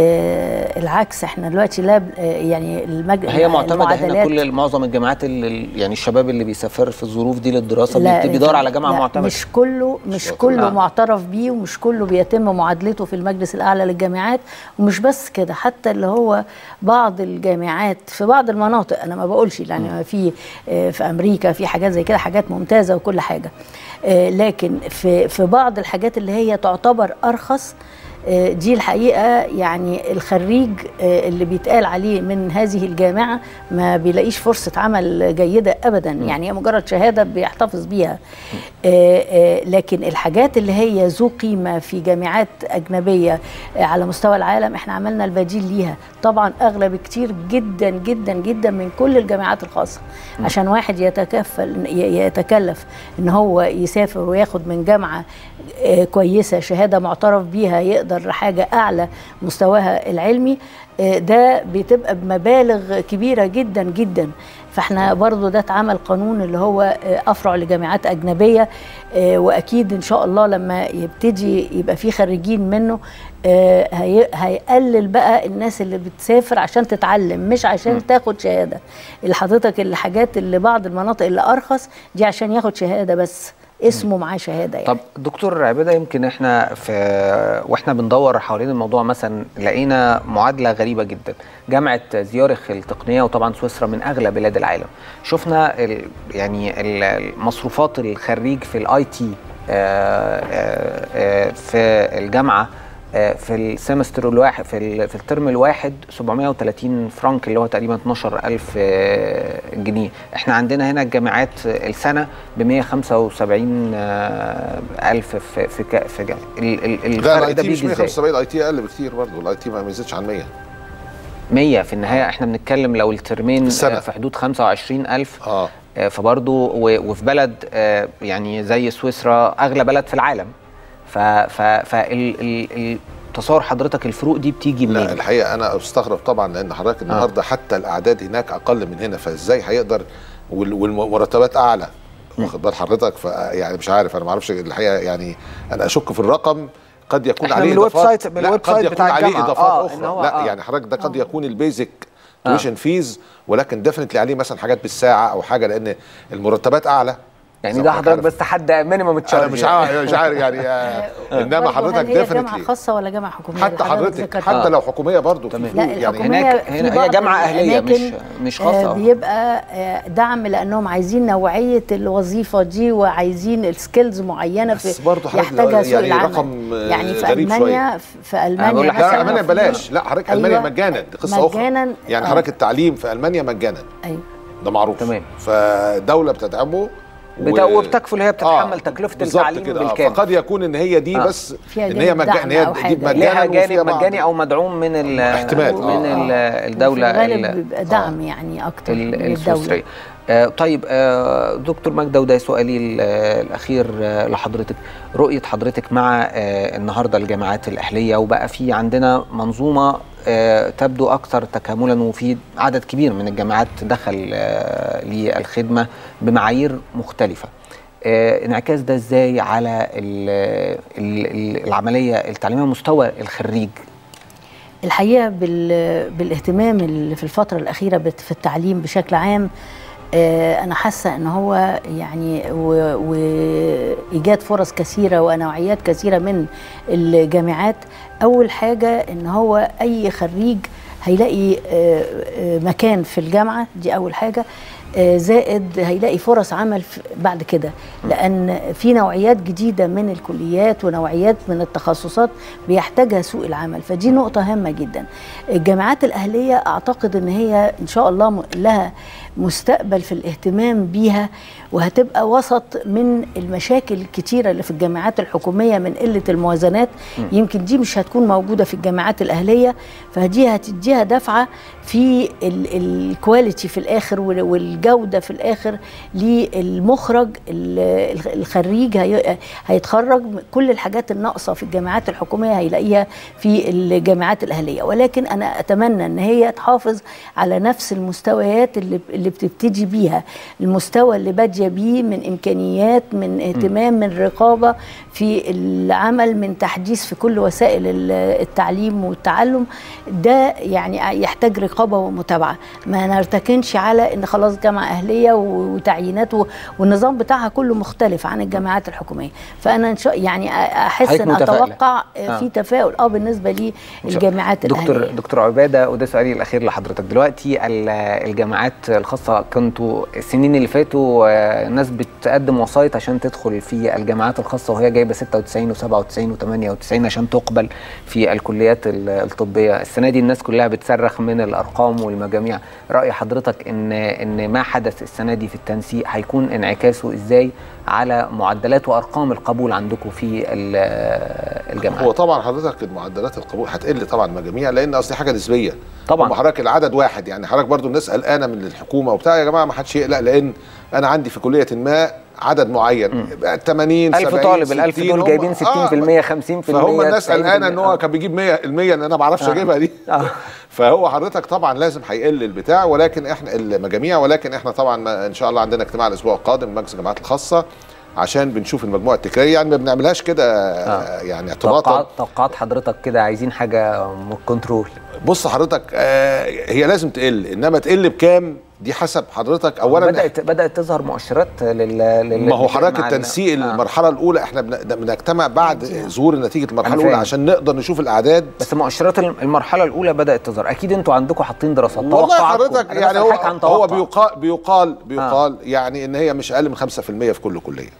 آه العكس احنا دلوقتي لا ب- آه يعني المج... هي معتمده هنا المعادلات- كل معظم الجامعات اللي يعني الشباب اللي بيسافر في الظروف دي للدراسه لا بيبتدي يدور لا، على جامعه لا، معتمده مش كله مش شاطر. كله آه. معترف بيه ومش كله بيتم معادلته في المجلس الاعلى للجامعات ومش بس كده حتى اللي هو بعض الجامعات في بعض المناطق انا ما بقولش يعني في آه، في امريكا في حاجات زي كده حاجات ممتازه وكل حاجه آه، لكن في في بعض الحاجات اللي هي تعتبر ارخص آه، دي الحقيقه يعني الخريج آه، اللي بيتقال عليه من هذه الجامعه ما بيلاقيش فرصه عمل جيده ابدا يعني هي مجرد شهاده بيحتفظ بيها آه، آه، لكن الحاجات اللي هي ذو قيمه في جامعات اجنبيه آه، على مستوى العالم احنا عملنا البديل ليها طبعا اغلى بكتير جدا جدا جدا من كل الجامعات الخاصه عشان واحد يتكفل ي- يتكلف ان هو يسافر وياخد من جامعه آه، كويسه شهاده معترف بيها يقدر حاجه اعلى مستواها العلمي آه، ده بتبقى بمبالغ كبيره جدا جدا فاحنا برضو ده اتعمل قانون اللي هو آه، افرع لجامعات اجنبيه آه، واكيد ان شاء الله لما يبتدي يبقى في خريجين منه آه، هي- هيقلل بقى الناس اللي بتسافر عشان تتعلم مش عشان تاخد شهاده اللي حضرتك الحاجات اللي بعض المناطق اللي ارخص دي عشان ياخد شهاده بس اسمه معاه شهاده يعني طب دكتور عباده يمكن احنا في واحنا بندور حوالين الموضوع مثلا لقينا معادله غريبه جدا جامعه زيورخ التقنيه وطبعا سويسرا من اغلى بلاد العالم شفنا ال يعني ال- مصروفات الخريج في الاي تي في الجامعه آه، في السمستر الواحد في ال- في الترم الواحد 730 فرنك اللي هو تقريبا 12000 آه، جنيه احنا عندنا هنا الجامعات السنه ب 175 آه، الف في في ك- في جامعة. ال- ال- لا الفرق الاي ده تي مش بيجي ازاي 175 الاي تي اقل بكتير برضه الاي تي ما بيزيدش عن 100 100 في النهايه احنا بنتكلم لو الترمين السنة. آه، في حدود 25000 اه آه، فبرضه و- وفي بلد آه، يعني زي سويسرا اغلى بلد في العالم ف ف فال ال- ال- تصور حضرتك الفروق دي بتيجي لا منين؟ الحقيقه انا استغرب طبعا لان حضرتك النهارده حتى الاعداد هناك اقل من هنا فازاي هيقدر وال- والمرتبات اعلى واخد بال حضرتك ف يعني مش عارف انا ما اعرفش الحقيقه يعني انا اشك في الرقم قد يكون إحنا عليه من الويب اضافات سايت- من لا الويب قد سايت يكون بتاع عليه الجامعة. اضافات آه، إن اخرى هو- لا آه. يعني حضرتك ده قد يكون البيزك آه. تويشن فيز ولكن ديفنتلي عليه مثلا حاجات بالساعه او حاجه لان المرتبات اعلى يعني زي ده ما حضرتك عارف. بس حد مينيمم انا مش عارف مش عارف يعني آه، انما برضه حضرتك هل هي جامعه ديفنتلي خاصه ولا جامعه حكوميه حتى اللي حضرتك ذكرتها؟ حتى لو حكوميه برضه تمام. لا يعني الحكوميه هناك- في هنا- هي بعض جامعة أهلية، الأماكن، مش- مش خاصة. آه، بيبقى آه، دعم لانهم عايزين نوعيه الوظيفه دي وعايزين السكيلز معينه بس في برضه حضرتك يحتاجها سوق يعني العمل رقم، آه، يعني في غريب المانيا في أنا المانيا بقول لك لا، لا مثلاً المانيا في- بلاش لا حضرتك المانيا أيوة. مجانا دي قصه اخرى مجانا يعني آه. حضرتك التعليم في المانيا مجانا ايوه ده معروف تمام. فدوله بتدعمه بت- وبتكفل هي بتتحمل تكلفة بالظبط التعليم كده، آه. بالكامل. فقد يكون ان هي دي آه. بس فيها ان هي جانب مجانا دعم ان هي أو دي حاجة. مجانا ليها وفيها جانب بعض مجاني او مدعوم من ال احتمال، من آه. ال- الدوله في الغالب ال- بيبقى دعم يعني اكتر ال- من الدوله السويسريه آه، طيب آه، دكتور ماجدة وده سؤالي ال- الاخير آه، لحضرتك رؤيه حضرتك مع آه، النهارده الجامعات الاهليه وبقى في عندنا منظومه آه، تبدو اكثر تكاملا وفي عدد كبير من الجامعات دخل آه، للخدمه بمعايير مختلفه آه، انعكاس ده ازاي على ال- ال- العمليه التعليميه ومستوى الخريج الحقيقه بال... بالاهتمام اللي في الفتره الاخيره بت- في التعليم بشكل عام آه، انا حاسه ان هو يعني و- وايجاد فرص كثيره ونوعيات كثيره من الجامعات اول حاجه ان هو اي خريج هيلاقي آه، آه، مكان في الجامعه دي اول حاجه آه، زائد هيلاقي فرص عمل في- بعد كده لان في نوعيات جديده من الكليات ونوعيات من التخصصات بيحتاجها سوق العمل فدي نقطه هامه جدا الجامعات الاهليه اعتقد ان هي ان شاء الله م- لها مستقبل في الاهتمام بيها وهتبقى وسط من المشاكل الكتيرة اللي في الجامعات الحكومية من قلة الموازنات يمكن دي مش هتكون موجودة في الجامعات الأهلية فدي هتديها دفعة في ال- الكواليتي في الآخر وال- والجودة في الآخر للمخرج ال- الخ- الخريج هي- هيتخرج كل الحاجات الناقصة في الجامعات الحكومية هيلاقيها في الجامعات الأهلية ولكن أنا أتمنى أن هي تحافظ على نفس المستويات اللي اللي بتبتدي بيها المستوى اللي باديه بيه من امكانيات من اهتمام من رقابه في العمل من تحديث في كل وسائل ال- التعليم والتعلم ده يعني يحتاج رقابه ومتابعه ما نرتكنش على ان خلاص جامعه اهليه و- وتعيينات و- والنظام بتاعها كله مختلف عن الجامعات الحكوميه فانا ان شاء يعني احس حضرتك ان متفائلة. اتوقع آه. في تفاؤل اه بالنسبه إن شاء للجامعات دكتور الاهليه دكتور عباده وده سؤالي الاخير لحضرتك دلوقتي ال- الجامعات الخاصه كنتوا السنين اللي فاتوا آه، ناس بتقدم وسايط عشان تدخل في الجامعات الخاصه وهي جايبه 96 و97 و98 عشان تقبل في الكليات ال- الطبيه السنه دي الناس كلها بتصرخ من الارقام والمجاميع راي حضرتك ان ان ما حدث السنه دي في التنسيق هيكون انعكاسه ازاي على معدلات وارقام القبول عندكم في ال- الجامعات هو طبعا حضرتك المعدلات القبول هتقل طبعا مجاميع لان اصل حاجه نسبيه طبعاً. هم حضرتك العدد واحد يعني حضرتك برضو الناس قلقانه من الحكومه وبتاع يا جماعه ما حدش يقلق لان انا عندي في كليه ما عدد معين يبقى 80 ألف 70 طالب الألف 60 دول هم- جايبين 60% 50% فهم الناس 90% قلقانه ان هو آه. كان بيجيب 100 ال 100 اللي انا ما بعرفش آه. اجيبها دي آه. فهو حضرتك طبعا لازم هيقل البتاع ولكن احنا المجاميع ولكن احنا طبعا ما- ان شاء الله عندنا اجتماع الاسبوع القادم مجلس الجامعات الخاصه عشان بنشوف المجموعه التكراريه يعني ما بنعملهاش كده آه. يعني اعتباطا توقعات توقعات حضرتك كده عايزين حاجه من كنترول بص حضرتك آه هي لازم تقل انما تقل بكام دي حسب حضرتك اولا بدات بدات تظهر مؤشرات لل, لل... ما هو حضرتك مع ال- التنسيق آه. المرحله الاولى احنا بن- بنجتمع بعد ظهور نتيجه المرحله أنا الاولى فاهم. عشان نقدر نشوف الاعداد بس مؤشرات الم- المرحله الاولى بدات تظهر اكيد انتوا عندكم حاطين دراسات والله توقعاتكم. حضرتك أنا يعني هو بسألك عن هو توقع. بيقال بيقال بيقال يعني ان هي مش اقل من 5% في كل كليه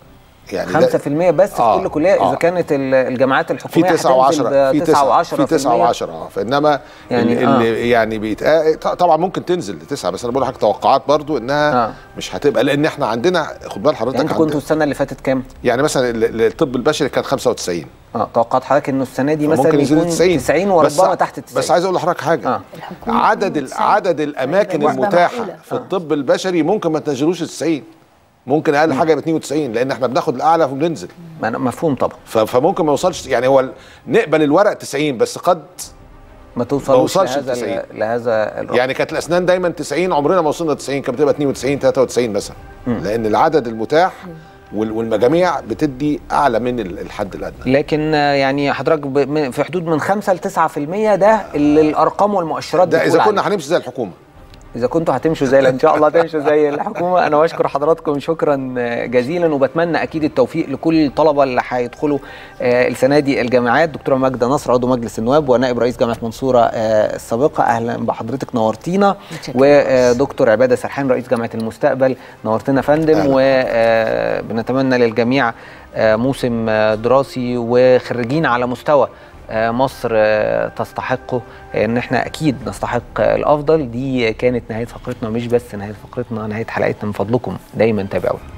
يعني 5% بس في آه، كل كليه اذا آه. كانت ال- الجامعات في الحكوميه 9 و10 في 9 9 في 9 و10 اه فانما يعني، يعني اللي يعني بيتقا... ط- طبعا ممكن تنزل لتسعه بس انا بقول لحضرتك توقعات برضو انها آه. مش هتبقى لان احنا عندنا خد بال حضرتك يعني انتوا عند- كنتوا السنه اللي فاتت كام؟ يعني مثلا ال- ال- الطب البشري كان 95 اه توقعات حضرتك انه السنه دي مثلا ممكن ينزل يكون 90 90 بس وربما تحت 90 بس عايز اقول لحضرتك حاجه آه. الحكومة عدد ال- 92. عدد الاماكن نسبة المتاحه معقولة. في الطب البشري ممكن ما تنزلوش ال 90 ممكن اقل حاجه يبقى 92 لان احنا بناخد الاعلى وبننزل ما أنا- مفهوم طبعا ف- فممكن ما يوصلش يعني هو ال- نقبل الورق 90 بس قد ما توصلوش وصلش لهذا ل 90. ال- لهذا الرقم يعني كانت الاسنان دايما 90 عمرنا ما وصلنا 90 كانت بتبقى 92 93 مثلا لان العدد المتاح وال- والمجاميع بتدي اعلى من ال- الحد الادنى لكن آه، يعني حضرتك ب- من- في حدود من 5 ل 9% ده اللي الارقام والمؤشرات ده بتقول اذا كنا عليه. هنمشي زي الحكومه اذا كنتوا هتمشوا زي ان شاء الله تمشوا زي الحكومه انا بشكر حضراتكم شكرا جزيلا وبتمنى اكيد التوفيق لكل الطلبه اللي هيدخلوا آه، السنه دي الجامعات دكتوره ماجده نصر عضو مجلس النواب ونائب رئيس جامعه منصوره آه، السابقه اهلا بحضرتك نورتينا متشكرة. ودكتور عباده سرحان رئيس جامعه المستقبل نورتنا يا فندم أهلا. وبنتمنى للجميع آه، موسم آه، دراسي وخريجين على مستوى آه، مصر آه، تستحقه ان احنا اكيد نستحق آه، الافضل دي كانت نهايه فقرتنا مش بس نهايه فقرتنا نهايه حلقتنا من فضلكم دايما تابعونا